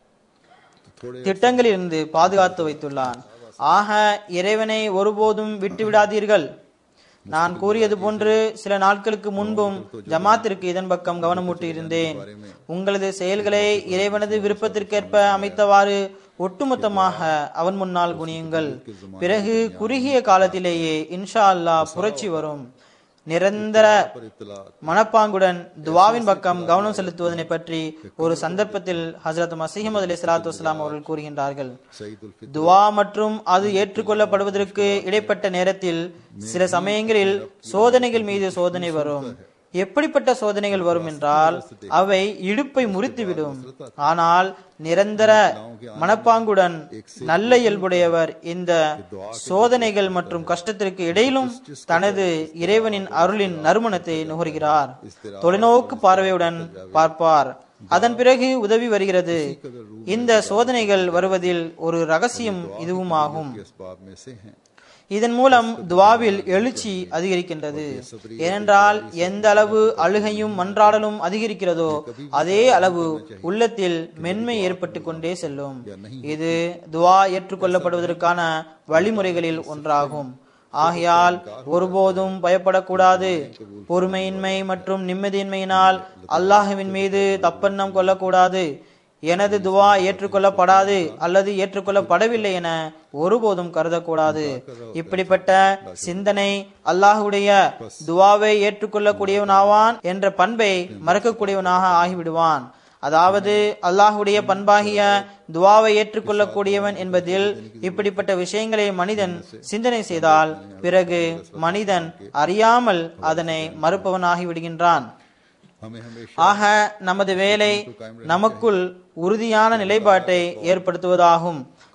திட்டங்களிலிருந்து பாதுகாத்து வைத்துள்ளான் ஆக இறைவனை ஒருபோதும் விட்டுவிடாதீர்கள் நான் கூறியது போன்று சில நாட்களுக்கு முன்பும் ஜமாத்திற்கு இதன் பக்கம் கவனமூட்டி இருந்தேன் உங்களது செயல்களை இறைவனது விருப்பத்திற்கேற்ப அமைத்தவாறு ஒட்டுமொத்தமாக அவன் முன்னால் குனியுங்கள் பிறகு குறுகிய காலத்திலேயே இன்ஷா அல்லாஹ் புரட்சி வரும் நிரந்தர पर इतला மனப்பாங்குடன் துவாவின் பக்கம் கவனம் செலுத்துவதனை பற்றி ஒரு சந்தர்ப்பத்தில் ஹசரத் மசீஹமது அலி சலாத்து வஸ்லாம் அவர்கள் கூறுகின்றார்கள் सईदुल फित्र துவா மற்றும் அது ஏற்றுக்கொள்ளப்படுவதற்கு இடைப்பட்ட நேரத்தில் சில சமயங்களில் சோதனைகள் மீது சோதனை வரும் எப்படிப்பட்ட சோதனைகள் வரும் என்றால் அவை இடுப்பை முறித்துவிடும் ஆனால் நிரந்தர மனப்பாங்குடன் நல்ல இயல்புடையவர் இந்த சோதனைகள் மற்றும் கஷ்டத்திற்கு இடையிலும் தனது இறைவனின் அருளின் நறுமணத்தை நுகர்கிறார் தொலைநோக்கு பார்வையுடன் பார்ப்பார் அதன் பிறகு உதவி வருகிறது இந்த சோதனைகள் வருவதில் ஒரு ரகசியம் இதுவுமாகும் के इसबाब में से हैं இதன் மூலம் துவாவில் எழுச்சி அதிகரிக்கின்றது ஏனென்றால் எந்த அளவு அழுகையும் மன்றாடலும் அதிகரிக்கிறதோ அதே அளவு உள்ளத்தில் மென்மை ஏற்பட்டு கொண்டே செல்லும் இது துவா ஏற்றுக்கொள்ளப்படுவதற்கான வழிமுறைகளில் ஒன்றாகும் ஆகையால் ஒருபோதும் பயப்படக்கூடாது பொறுமையின்மை மற்றும் நிம்மதியின்மையினால் அல்லாஹுவின் மீது தப்பெண்ணம் கொள்ளக்கூடாது எனது துவா ஏற்றுக்கொள்ளப்படாது அல்லது ஏற்றுக்கொள்ளப்படவில்லை என ஒருபோதும் கருதக்கூடாது இப்படிப்பட்ட சிந்தனை அல்லாஹுடைய துவாவை ஏற்றுக்கொள்ளக்கூடியவனாவான் என்ற பண்பை மறக்கக்கூடியவனாக ஆகிவிடுவான் அதாவது அல்லாஹுடைய பண்பாகிய துவாவை ஏற்றுக்கொள்ளக்கூடியவன் என்பதில் இப்படிப்பட்ட விஷயங்களை மனிதன் சிந்தனை செய்தால் பிறகு மனிதன் அறியாமல் அதனை மறுப்பவனாகி விடுகின்றான் हमें हमेशा ஆக நமது வேலை நமக்குள் உறுதியான நிலைப்பாட்டை ஏற்படுத்துவதாகும்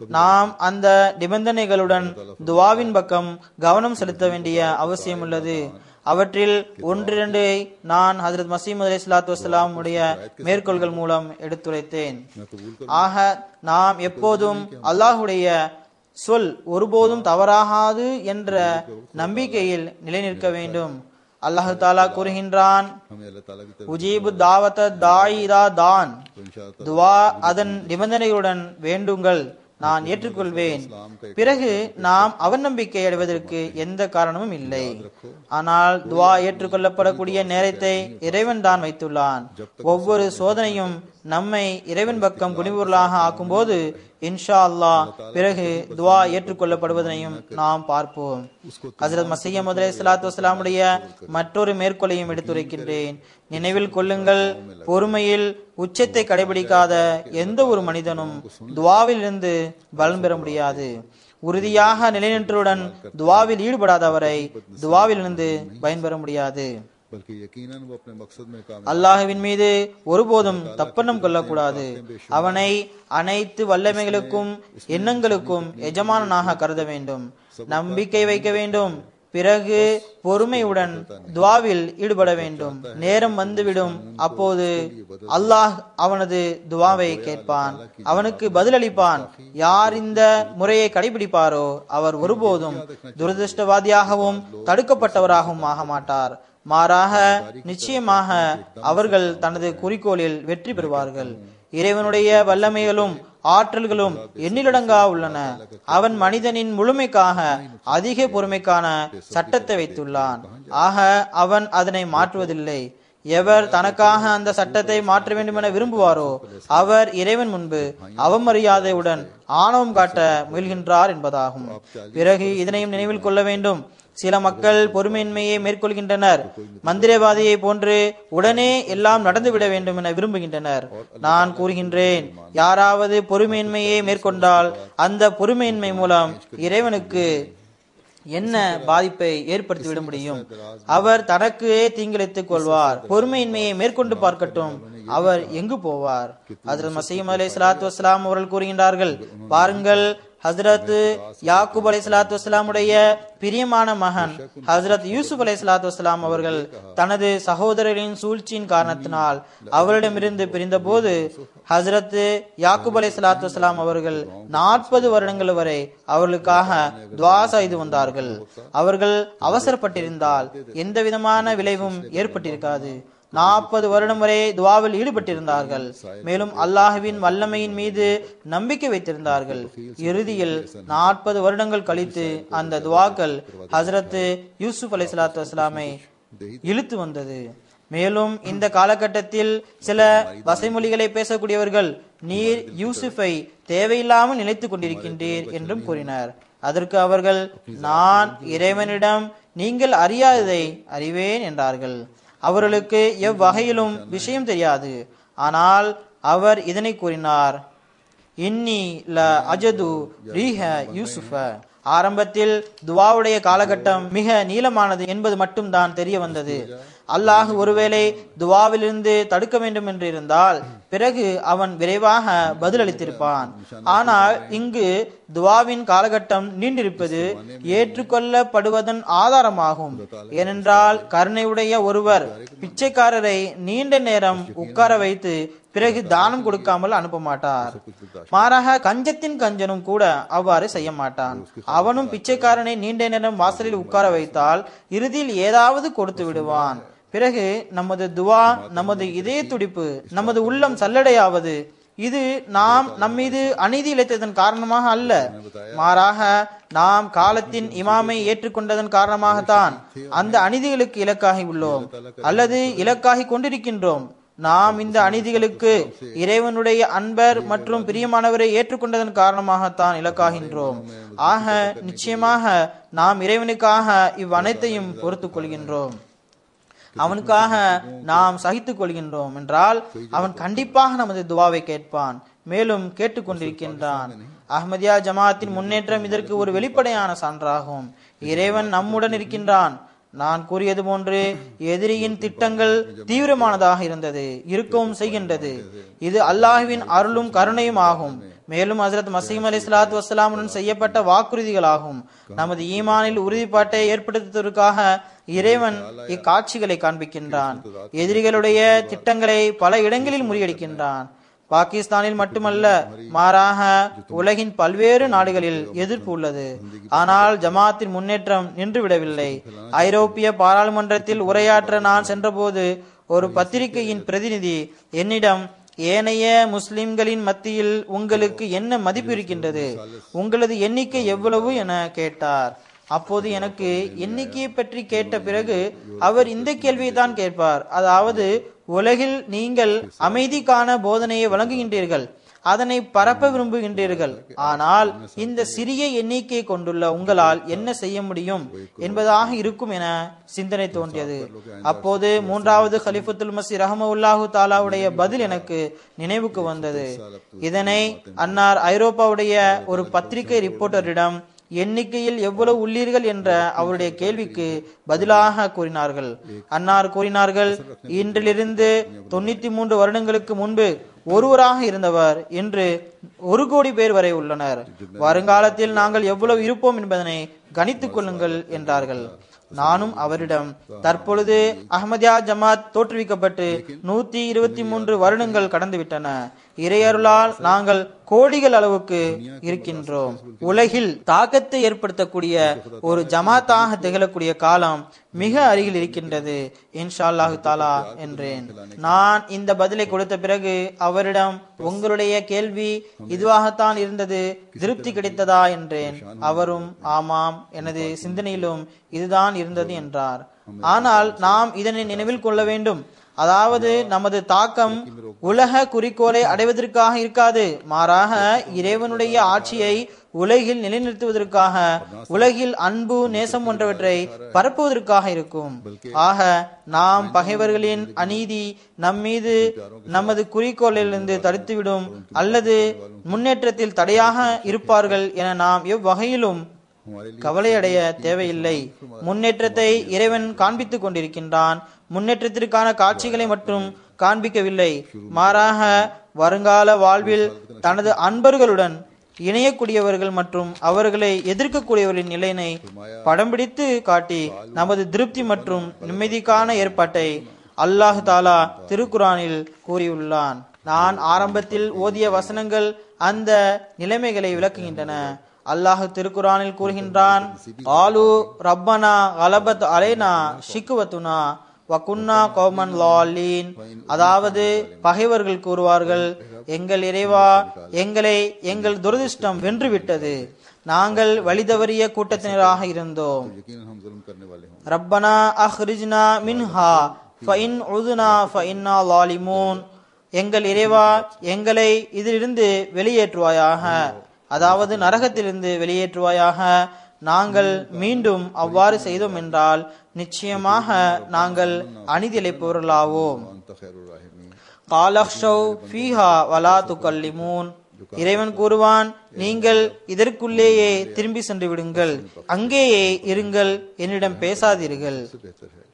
நாம் அந்த நிபந்தனைகளுடன் துவாவின் பக்கம் கவனம் செலுத்த வேண்டிய அவசியம் உள்ளது அவற்றில் ஒன்றிரண்டை நான் ஹசரத் மசீமது அலி சலாத்து வசலாம் உடைய மேற்கோள்கள் மூலம் எடுத்துரைத்தேன் मैं कबूल कर ஆக நாம் எப்போதும் அல்லாஹுடைய சொல் ஒருபோதும் தவறாகாது என்ற நம்பிக்கையில் நிலைநிற்க வேண்டும் அல்லாஹு தாலா கூறுகின்றான் हमें अल्लाह ताला की तरफ உஜீபு தாவத தாயிதா தான் तो इंशाअल्लाह துவா அதன் நிபந்தனையுடன் வேண்டுங்கள் நான் ஏற்றுக்கொள்வேன் பிறகு நாம் அவநம்பிக்கை அடைவதற்கு எந்த காரணமும் இல்லை ஆனால் துவா ஏற்றுக்கொள்ளப்படக்கூடிய நேரத்தை இறைவன் தான் வைத்துள்ளான் ஒவ்வொரு சோதனையும் நம்மை இறைவன் பக்கம் குடிபொருளாக ஆக்கும்போது இன்ஷா அல்லாஹ் பிறகு துவா ஏற்றுக்கொள்ளப்படுவதனையும் நாம் பார்ப்போம் ஹசரத் மசீயம் முதலே சலாத்து வசலாமுடைய மற்றொரு மேற்கொளையும் எடுத்துரைக்கின்றேன் நினைவில் கொள்ளுங்கள் பொறுமையில் உச்சத்தை கடைபிடிக்காத எந்த ஒரு மனிதனும் துவாவில் இருந்து பலன் பெற முடியாது உறுதியாக நிலைநின்றுடன் துவாவில் ஈடுபடாதவரை துவாவிலிருந்து பயன்பெற முடியாது बल्कि यकीनन वो अपने मकसद में काम அல்லாஹுவின் மீது ஒருபோதும் தப்பெண்ணம் கொள்ளக்கூடாது அவனை அனைத்து வல்லமைகளுக்கும் எண்ணங்களுக்கும் எஜமானனாக கருத வேண்டும் நம்பிக்கை வைக்க வேண்டும் பிறகு பொறுமையுடன் துவாவில் ஈடுபட வேண்டும் நேரம் வந்துவிடும் அப்போது அல்லாஹ் அவனது துவாவை கேட்பான் அவனுக்கு பதிலளிப்பான் யார் இந்த முறையை கடைபிடிப்பாரோ அவர் ஒருபோதும் துரதிருஷ்டவாதியாகவும் தடுக்கப்பட்டவராகவும் ஆக மாட்டார் மாறாக நிச்சயமாக அவர்கள் தனது குறிக்கோளில் வெற்றி பெறுவார்கள் இறைவனுடைய வல்லமைகளும் ஆற்றல்களும் எண்ணிலடங்கா உள்ளன அவன் மனிதனின் முழுமைக்காக அதிக பொறுமைக்கான சட்டத்தை வைத்துள்ளான் ஆக அவன் அதனை மாற்றுவதில்லை எவர் தனக்காக அந்த சட்டத்தை மாற்ற வேண்டும் என விரும்புவாரோ அவர் இறைவன் முன்பு அவமரியாதையுடன் ஆணவம் காட்ட முயல்கின்றார் என்பதாகும் பிறகு இதனையும் நினைவில் கொள்ள வேண்டும் சில மக்கள் பொறுமையின்மையை மேற்கொள்கின்றனர் மந்திரவாதியை போன்று உடனே எல்லாம் நடந்துவிட வேண்டும் என விரும்புகின்றனர் நான் கூறுகின்றேன் யாராவது பொறுமையின்மையை மேற்கொண்டால் அந்த பொறுமையின்மை மூலம் இறைவனுக்கு என்ன பாதிப்பை ஏற்படுத்திவிட முடியும் அவர் தனக்கே தீங்கிழைத்துக் கொள்வார் பொறுமையின்மையை மேற்கொண்டு பார்க்கட்டும் அவர் எங்கு போவார் ஹசரத் மசீம் அலை சலாத்து வஸ்லாம் அவர்கள் கூறுகின்றார்கள் பாருங்கள் ஹசரத் யாக்கூப் அலை சலாத்து வஸ்லாமுடைய பிரியமான மகன் ஹசரத் யூசுப் அலை சலாத்து வஸ்லாம் அவர்கள் தனது சகோதரரின் சூழ்ச்சியின் காரணத்தினால் அவரிடமிருந்து பிரிந்த போது ஹசரத் யாக்கூப் அலை சலாத்து வஸ்லாம் அவர்கள் நாற்பது வருடங்கள் வரை அவர்களுக்காக துவா செய்து வந்தார்கள் அவர்கள் அவசரப்பட்டிருந்தால் எந்த விதமான விளைவும் ஏற்பட்டிருக்காது நாற்பது வருடம் வரை துவாவில் ஈடுபட்டிருந்தார்கள் மேலும் அல்லாஹுவின் வல்லமையின் மீது நம்பிக்கை வைத்திருந்தார்கள் இறுதியில் நாற்பது வருடங்கள் கழித்து அந்த துவாக்கள் ஹசரத் யூசுப் அலை சலாத்து வஸ்லாமை இழுத்து வந்தது மேலும் இந்த காலகட்டத்தில் சில வசைமொழிகளை பேசக்கூடியவர்கள் நீர் யூசுஃபை தேவையில்லாமல் நினைத்துக் கொண்டிருக்கின்றீர் என்றும் கூறினர் அதற்கு அவர்கள் நான் இறைவனிடம் நீங்கள் அறியாததை அறிவேன் என்றார்கள் அவர்களுக்கு எவ்வகையிலும் விஷயம் தெரியாது ஆனால் அவர் இதனை கூறினார் இன்னி ல அஜது ரீஹ யூசுஃப ஆரம்பத்தில் துவாவுடைய காலகட்டம் மிக நீளமானது என்பது மட்டும்தான் தெரிய வந்தது அல்லாஹ் ஒருவேளை துவாவிலிருந்து தடுக்க வேண்டும் என்று இருந்தால் பிறகு அவன் விரைவாக பதிலளித்திருப்பான் ஆனால் இங்கு துவாவின் காலகட்டம் நீண்டிருப்பது ஏற்றுக்கொள்ளப்படுவதன் ஆதாரமாகும் ஏனென்றால் கருணையுடைய ஒருவர் பிச்சைக்காரரை நீண்ட நேரம் உட்கார வைத்து பிறகு தானம் கொடுக்காமல் அனுப்ப மாட்டார் மாறாக கஞ்சத்தின் கஞ்சனும் கூட அவ்வாறு செய்ய மாட்டான் அவனும் பிச்சைக்காரனை நீண்ட நேரம் வாசலில் உட்கார வைத்தால் இறுதியில் ஏதாவது கொடுத்து விடுவான் பிறகு நமது துவா நமது இதய துடிப்பு நமது உள்ளம் சல்லடையாவது இது நாம் நம்மீது அநீதி இழைத்ததன் காரணமாக அல்ல மாறாக நாம் காலத்தின் இமாமை ஏற்றுக்கொண்டதன் காரணமாகத்தான் அந்த அநீதிகளுக்கு இலக்காகி உள்ளோம் அல்லது இலக்காகி கொண்டிருக்கின்றோம் நாம் இந்த அநீதிகளுக்கு இறைவனுடைய அன்பர் மற்றும் பிரியமானவரை ஏற்றுக்கொண்டதன் காரணமாகத்தான் இலக்காகின்றோம் ஆக நிச்சயமாக நாம் இறைவனுக்காக இவ்வனைத்தையும் பொறுத்துக் கொள்கின்றோம் அவனுக்காக நாம் சகித்துக் கொள்கின்றோம் என்றால் அவன் கண்டிப்பாக நமது துவாவை கேட்பான் மேலும் கேட்டுக்கொண்டிருக்கின்றான் அஹ்மதியா ஜமாத்தின் முன்னேற்றம் இதற்கு ஒரு வெளிப்படையான சான்றாகும் இறைவன் நம்முடன் இருக்கின்றான் நான் கூறியது போன்று எதிரியின் திட்டங்கள் தீவிரமானதாக இருந்தது இருக்கவும் செய்கின்றது இது அல்லாஹ்வின் அருளும் கருணையும் ஆகும் மேலும் ஹசரத் மசீம் அலி சலாத்து வசலாமுடன் செய்யப்பட்ட வாக்குறுதிகளாகும் நமது ஈமானில் உறுதிப்பாட்டை ஏற்படுத்துவதற்காக இறைவன் இக்காட்சிகளை காண்பிக்கின்றான் எதிரிகளுடைய திட்டங்களை பல இடங்களில் முறியடிக்கின்றான் பாகிஸ்தானில் மட்டுமல்ல மாறாக உலகின் பல்வேறு நாடுகளில் எதிர்ப்பு உள்ளது ஆனால் ஜமாத்தின் முன்னேற்றம் நின்றுவிடவில்லை ஐரோப்பிய பாராளுமன்றத்தில் உரையாற்ற நான் சென்றபோது ஒரு பத்திரிகையின் பிரதிநிதி என்னிடம் ஏனைய முஸ்லிம்களின் மத்தியில் உங்களுக்கு என்ன மதிப்பு இருக்கின்றது உங்களது எண்ணிக்கை எவ்வளவு என கேட்டார் அப்போது எனக்கு எண்ணிக்கையை பற்றி கேட்ட பிறகு அவர் இந்த கேள்வியை தான் கேட்பார் அதாவது உலகில் நீங்கள் அமைதிக்கான போதனையை வழங்குகின்றீர்கள் அதனை பரப்ப விரும்புகின்றீர்கள் ஆனால் இந்த சிறிய எண்ணிக்கையை கொண்டுள்ள உங்களால் என்ன செய்ய முடியும் என்பதாக இருக்கும் என சிந்தனை தோன்றியது அப்போது மூன்றாவது ஹலிஃபத்துல் மசி ரஹமவுல்லாஹு தாலாவுடைய பதில் எனக்கு நினைவுக்கு வந்தது இதனை அன்னார் ஐரோப்பாவுடைய ஒரு பத்திரிகை ரிப்போர்ட்டரிடம் எண்ணிக்கையில் எவ்வளவு உள்ளீர்கள் என்ற அவருடைய கேள்விக்கு பதிலாக கூறினார்கள் அன்னார் கூறினார்கள் இன்றிலிருந்து தொண்ணூத்தி மூன்று வருடங்களுக்கு முன்பு ஒருவராக இருந்தவர் இன்று ஒரு கோடி பேர் வரை உள்ளனர் வருங்காலத்தில் நாங்கள் எவ்வளவு இருப்போம் என்பதனை கணித்துக் கொள்ளுங்கள் என்றார்கள் நானும் அவரிடம் தற்பொழுது அஹமதியா ஜமாத் தோற்றுவிக்கப்பட்டு நூத்தி இருபத்தி மூன்று வருடங்கள் கடந்துவிட்டன இறையருளால் நாங்கள் கோடிகள் அளவுக்கு இருக்கின்றோம் உலகில் தாக்கத்தை ஏற்படுத்தக்கூடிய ஒரு ஜமாத்தாக திகழக்கூடிய காலம் மிக அருகில் இருக்கின்றது இன்ஷா அல்லாஹு தாலா என்றேன் நான் இந்த பதிலை கொடுத்த பிறகு அவரிடம் உங்களுடைய கேள்வி இதுவாகத்தான் இருந்தது திருப்தி கிடைத்ததா என்றேன் அவரும் ஆமாம் எனது சிந்தனையிலும் இதுதான் இருந்தது என்றார் ஆனால் நாம் இதனை நினைவில் கொள்ள வேண்டும் அதாவது நமது தாக்கம் உலக குறிக்கோளை அடைவதற்காக இருக்காது மாறாக இறைவனுடைய ஆட்சியை உலகில் நிலைநிறுத்துவதற்காக உலகில் அன்பு நேசம் போன்றவற்றை பரப்புவதற்காக இருக்கும் ஆக நாம் பகைவர்களின் அநீதி நம்மீது நமது குறிக்கோளிலிருந்து தடுத்துவிடும் அல்லது முன்னேற்றத்தில் தடையாக இருப்பார்கள் என நாம் எவ்வகையிலும் கவலையடைய தேவையில்லை முன்னேற்றத்தை இறைவன் காண்பித்துக் கொண்டிருக்கின்றான் முன்னேற்றத்திற்கான காட்சிகளை மட்டும் காண்பிக்கவில்லை மாறாக வருங்கால வாழ்வில் தனது அன்பர்களுடன் இணையக்கூடியவர்கள் மற்றும் அவர்களை எதிர்க்கக்கூடியவர்களின் நிலையினை படம் பிடித்து காட்டி நமது திருப்தி மற்றும் நிம்மதிக்கான ஏற்பாட்டை அல்லாஹு தாலா திருக்குரானில் கூறியுள்ளான் நான் ஆரம்பத்தில் ஓதிய வசனங்கள் அந்த நிலைமைகளை விளக்குகின்றன அல்லாஹ் திருக்குரானில் கூறுகின்றான் ஆலு ரப்பனா கலபத் அலைனா ஷிக்குவத்துனா வகுன்னா கோமன் லாலீன் அதாவது பகைவர்கள் கூறுவார்கள் எங்கள் இறைவா எங்களை எங்கள் துரதிர்ஷ்டம் வென்றுவிட்டது நாங்கள் வழிதவறிய கூட்டத்தினராக இருந்தோம் यकीनन हम जुल्म करने वाले हों ரப்பனா அஹ்ரிஜ்னா மின்ஹா ஃபஇன் உதுனா ஃபஇன்னா லாலிமூன் எங்கள் இறைவா எங்களை இதிலிருந்து வெளியேற்றுவாயாக அதாவது நரகத்திலிருந்து வெளியேற்றுவாயாக நாங்கள் மீண்டும் அவ்வாறு செய்தோம் என்றால் நிச்சயமாக நாங்கள் அநீதிழைப்பவர்களாவோம் अंत खैरुर राहिमीन காலக்ஷௌ ஃபீஹா வலா துகல்லிமூன் இறைவன் கூறுவான் நீங்கள் இதற்குள்ளேயே திரும்பி சென்று விடுங்கள் அங்கேயே இருங்கள் என்னிடம் பேசாதீர்கள் बेहतर है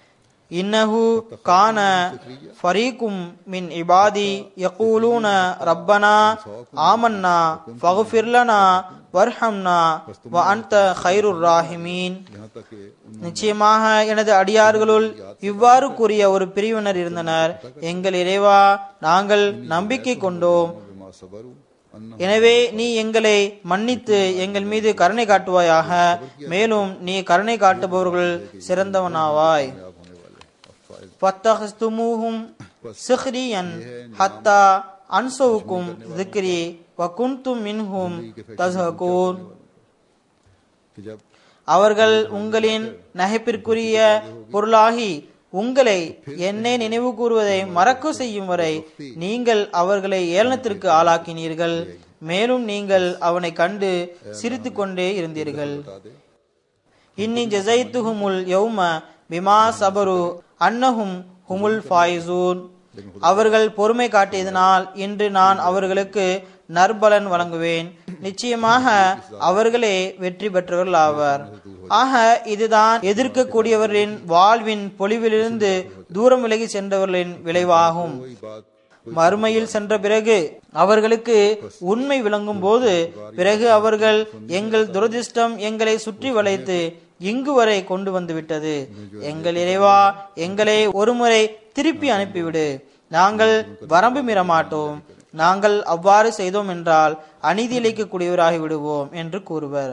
இன்னஹு கான ஃபரீக்கும் மின் இபாதி யகூலூன ரப்பனா ஆமன்னா ஃபகுஃபிர் லனா வர்ஹம்னா வ அன்த கைருர் ராஹிமீன் यहाँ तक कि उन நிச்சயமாக எனது அடியார்களுள் இவ்வாறு கூறிய ஒரு பிரிவினர் இருந்தனர் எங்கள் இறைவா நாங்கள் நம்பிக்கை கொண்டோம் बिमा सबरू अन्ना எனவே நீ எங்களை மன்னித்து எங்கள் மீது கருணை காட்டுவாயாக மேலும் நீ கருணை காட்டுபவர்கள் சிறந்தவனாவாய் आप होने वाले अफ़ाइल فَاتَّخَذْتُمُوهُمْ سِخْرِيًّا حَتَّى أَنْسَوْكُمْ ذِكْرِي وَكُنْتُمْ مِنْهُمْ تَضْحَكُونَ कि जब அவர்கள் உங்களின் நகைப்பிற்குரிய பொருளாகி உங்களை என்னை நினைவு கூறுவதை மறக்க செய்யும் வரை நீங்கள் அவர்களை ஏளனத்திற்கு ஆளாக்கினீர்கள் மேலும் நீங்கள் அவனை கண்டு சிரித்துக் கொண்டே இருந்தீர்கள் बता दे இன்னி ஜசைத்துஹுமுல் யௌம பிமா சபரு அன்னஹும் ஹுமுல் ஃபாயிசூன் அவர்கள் பொறுமை காட்டியதனால் இன்று நான் அவர்களுக்கு நற்பலன் வழங்குவேன் நிச்சயமாக அவர்களே வெற்றி பெற்றவர்கள் ஆவர் ஆக இதுதான் எதிர்க்கக்கூடியவர்களின் வாழ்வின் பொலிவிலிருந்து தூரம் விலகி சென்றவர்களின் விளைவாகும் कोई बात மறுமையில் சென்ற பிறகு அவர்களுக்கு உண்மை விளங்கும் போது பிறகு அவர்கள் எங்கள் துரதிர்ஷ்டம் எங்களை சுற்றி வளைத்து இங்கு வரை கொண்டு வந்து விட்டது எங்கள் இறைவா எங்களை ஒருமுறை திருப்பி அனுப்பிவிடு நாங்கள் வரம்பு மீற மாட்டோம் நாங்கள் அவ்வாறு செய்தோம் என்றால் அநீதி இழைக்கக்கூடியவராகி விடுவோம் என்று கூறுவர்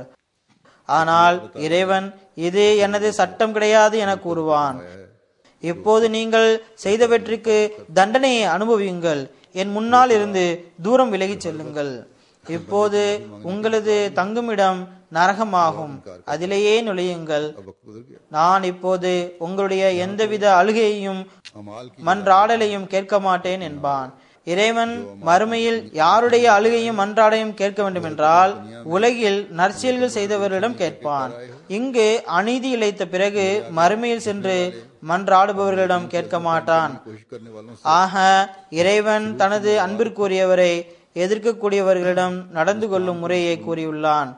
ஆனால் இறைவன் இது எனது சட்டம் கிடையாது என கூறுவான் இப்போது நீங்கள் செய்தவற்றிற்கு தண்டனையை அனுபவியுங்கள் என் முன்னால் இருந்து தூரம் விலகிச் செல்லுங்கள் இப்போது உங்களது தங்குமிடம் நரகமாகும் அதிலேயே நுழையுங்கள் अब वक्त गुजर गया நான் இப்போது உங்களுடைய எந்தவித அழுகையையும் अमाल की மன்றாடலையும் கேட்க மாட்டேன் என்பான் இறைவன் மறுமையில் யாருடைய அழுகையும் மன்றாடையும் கேட்க வேண்டும் என்றால் உலகில் நற்செயல்கள் செய்தவர்களிடம் கேட்பான் இங்கு அநீதி இழைத்த பிறகு மறுமையில் சென்று மன்றாடுபவர்களிடம் கேட்க மாட்டான் कोशिश करने वालों से ஆக இறைவன் தனது அன்பிற்குரியவரை எதிர்க்கக்கூடியவர்களிடம் நடந்து கொள்ளும் முறையை கூறியுள்ளான்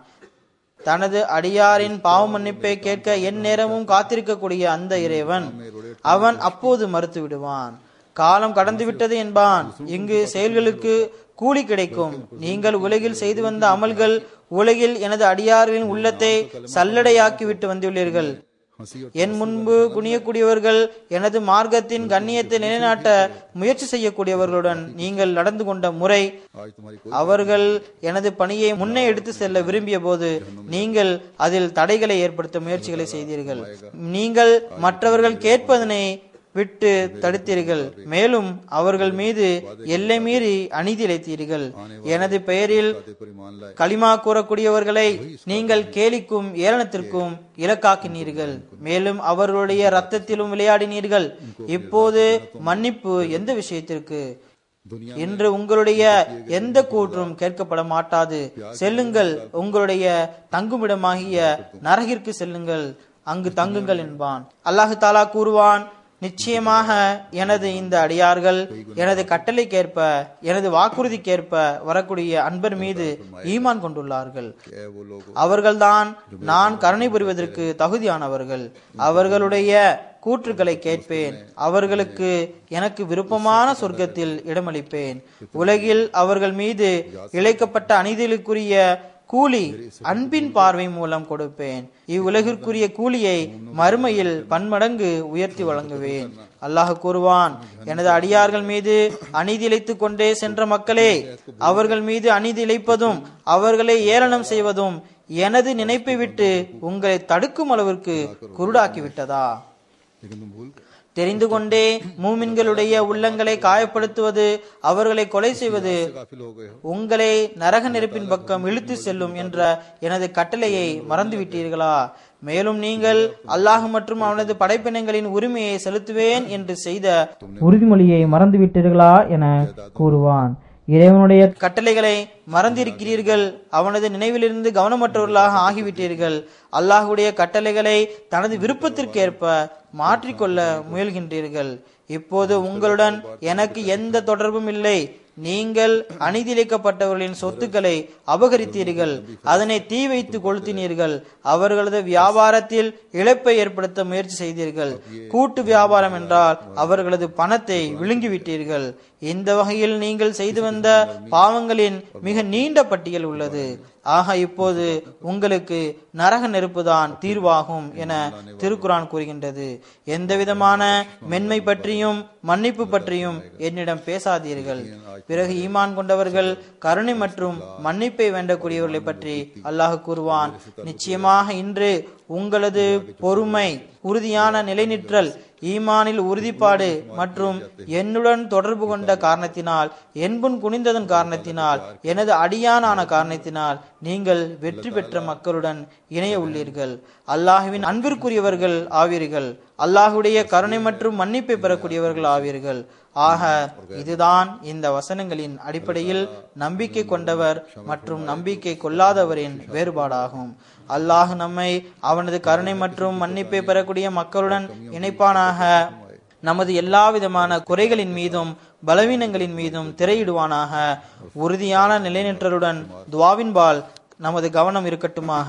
தனது அடியாரின் பாவ மன்னிப்பை கேட்க என் நேரமும் காத்திருக்கக்கூடிய அந்த இறைவன் அவன் அப்போது மறுத்து விடுவான் காலம் கடந்து விட்டது என்பான் இங்கு செயல்களுக்கு கூலி கிடைக்கும் நீங்கள் உலகில் செய்து வந்த அமல்கள் உலகில் எனது அடியார்களின் உள்ளத்தை சல்லடையாக்கி விட்டு வந்துள்ளீர்கள் हंसी और என் முன்பு குனியக்கூடியவர்கள் எனது மார்க்கத்தின் கண்ணியத்தை நிலைநாட்ட முயற்சி செய்யக்கூடியவர்களுடன் நீங்கள் நடந்து கொண்ட முறை आज तुम्हारी कोई அவர்கள் எனது பணியை முன்னே எடுத்து செல்ல விரும்பிய போது நீங்கள் அதில் தடைகளை ஏற்படுத்த முயற்சிகளை செய்தீர்கள் நீங்கள் மற்றவர்கள் கேட்பதனை விட்டு தடுத்தீர்கள் மேலும் அவர்கள் மீது எல்லை மீறி அநீதி இழைத்தீர்கள் எனது பெயரில் बातें पर ईमान लाए களிமா கூறக்கூடியவர்களை நீங்கள் கேலிக்கும் ஏளனத்திற்கும் இலக்காக்கினீர்கள் மேலும் அவர்களுடைய ரத்தத்திலும் விளையாடினீர்கள் இப்போது மன்னிப்பு எந்த விஷயத்திற்கு दुनिया இன்று உங்களுடைய எந்த கூற்றும் கேட்கப்பட மாட்டாது செல்லுங்கள் உங்களுடைய தங்குமிடமாகிய நரகிற்கு செல்லுங்கள் அங்கு தங்குங்கள் என்பான் அல்லாஹு தாலா கூறுவான் நிச்சயமாக எனது இந்த அடியார்கள் எனது கட்டளைக்கேற்ப எனது வாக்குறுதிக்கேற்ப வரக்கூடிய அன்பர் மீது ஈமான் கொண்டுள்ளார்கள் है वो लोग அவர்கள்தான் நான் கருணை புரிவதற்கு தகுதியானவர்கள் அவர்களுடைய கூற்றுக்களை கேட்பேன் அவர்களுக்கு எனக்கு விருப்பமான சொர்க்கத்தில் இடமளிப்பேன் உலகில் அவர்கள் மீது இழைக்கப்பட்ட அநீதிகளுக்குரிய கூலி அன்பின் பார்வை மூலம் கொடுப்பேன் இவ்வுலகிற்குரிய கூலியை மறுமையில் பன்மடங்கு உயர்த்தி வழங்குவேன் அல்லாஹ் கூறுவான் எனது அடியார்கள் மீது அநீதி இழைத்துக் கொண்டே சென்ற மக்களே அவர்கள் மீது அநீதி இழைப்பதும் அவர்களை ஏளனம் செய்வதும் எனது நினைப்பை விட்டு உங்களை தடுக்கும் அளவிற்கு குருடாக்கி விட்டதா लेकिन तुम भूल गए தெரிந்து கொண்டே மூமின்களுடைய உள்ளங்களை காயப்படுத்துவது அவர்களை கொலை செய்வது काफिल हो गए हो உங்களை நரக நெருப்பின் பக்கம் இழுத்து செல்லும் என்ற எனது கட்டளையை மறந்துவிட்டீர்களா மேலும் நீங்கள் அல்லாஹ் மற்றும் அவனது படைப்பினங்களின் உரிமையை செலுத்துவேன் என்று செய்த உறுதிமொழியை மறந்துவிட்டீர்களா என கூறுவான் இறைவனுடைய கட்டளைகளை மறந்திருக்கிறீர்கள் அவனது நினைவிலிருந்து கவனமற்றவர்களாக ஆகிவிட்டீர்கள் அல்லாஹுடைய கட்டளைகளை தனது விருப்பத்திற்கேற்ப மாற்றிக்கொள்ள முயல்கின்றீர்கள் இப்போது உங்களுடன் எனக்கு எந்த தொடர்பும் இல்லை நீங்கள் அநீதியிழைக்கப்பட்டவர்களின் சொத்துக்களை அபகரித்தீர்கள் அதனை தீ வைத்து கொளுத்தினீர்கள் அவர்களது வியாபாரத்தில் இழப்பை ஏற்படுத்த முயற்சி செய்தீர்கள் கூட்டு வியாபாரம் என்றால் அவர்களது பணத்தை விழுங்கிவிட்டீர்கள் இந்த வகையில் நீங்கள் செய்து வந்த பாவங்களின் மிக நீண்ட பட்டியல் உள்ளது ஆக இப்போது உங்களுக்கு நரக நெருப்புதான் தீர்வாகும் என திருக்குரான் கூறுகின்றது எந்த விதமான மென்மை பற்றியும் மன்னிப்பு பற்றியும் என்னிடம் பேசாதீர்கள் பிறகு ஈமான் கொண்டவர்கள் கருணை மற்றும் மன்னிப்பை வேண்டக்கூடியவர்களை பற்றி அல்லாஹ் கூறுவான் நிச்சயமாக இன்று உங்களது பொறுமை உறுதியான நிலைநிற்றல் ஈமானில் உறுதிப்பாடு மற்றும் என்னுடன் தொடர்பு கொண்ட காரணத்தினால் என்புன் குனிந்ததன் காரணத்தினால் எனது அடியானான காரணத்தினால் நீங்கள் வெற்றி பெற்ற மக்களுடன் இணைய உள்ளீர்கள் அல்லாஹுவின் அன்பிற்குரியவர்கள் ஆவீர்கள் அல்லாஹுடைய கருணை மற்றும் மன்னிப்பை பெறக்கூடியவர்கள் ஆவீர்கள் ஆக இதுதான் இந்த வசனங்களின் அடிப்படையில் நம்பிக்கை கொண்டவர் மற்றும் நம்பிக்கை கொள்ளாதவரின் வேறுபாடாகும் அல்லாஹ் நம்மை அவனது கருணை மற்றும் மன்னிப்பை பெறக்கூடிய மக்களுடன் இணைப்பானாக நமது எல்லா விதமான குறைகளின் மீதும் பலவீனங்களின் மீதும் திரையிடுவானாக உறுதியான நிலைநிற்றலுடன் துவாவின்பால் நமது கவனம் இருக்கட்டுமாக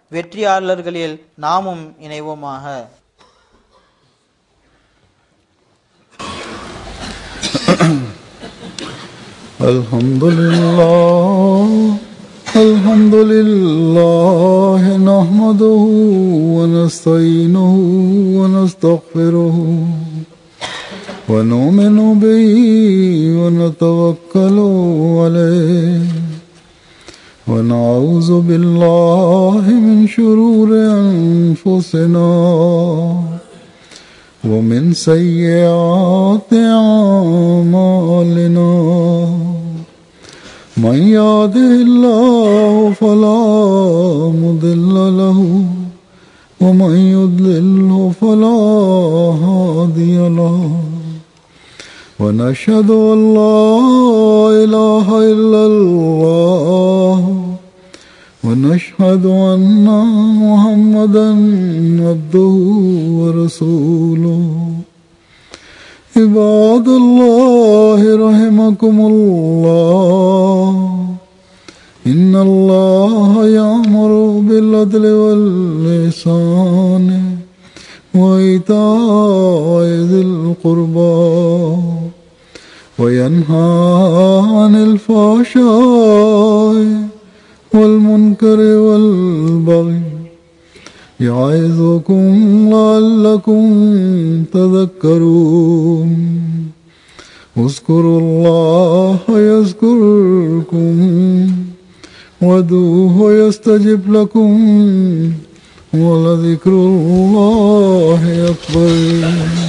வெற்றியாளர்களில் நாமும் இணைவோமாக الحمد لله الحمد لله نحمده ونستعينه ونستغفره ونؤمن به ونتوكل عليه ونعوذ بالله من شرور أنفسنا ومن سيئات أعمالنا من يهده الله فلا مضل له ومن يضلله فلا هادي له ونشهد أن لا إله إلا الله ونشهد أن محمدا عبده ورسوله عباد الله رحمكم الله إن الله يأمر بالعدل واللسان وإيتاء ذي القربى وينهى عن الفحشاء والمنكر والبغي يعظكم لعلكم تذكرون اذكروا الله يذكركم ودوه يستجب لكم ولذكر الله أكبر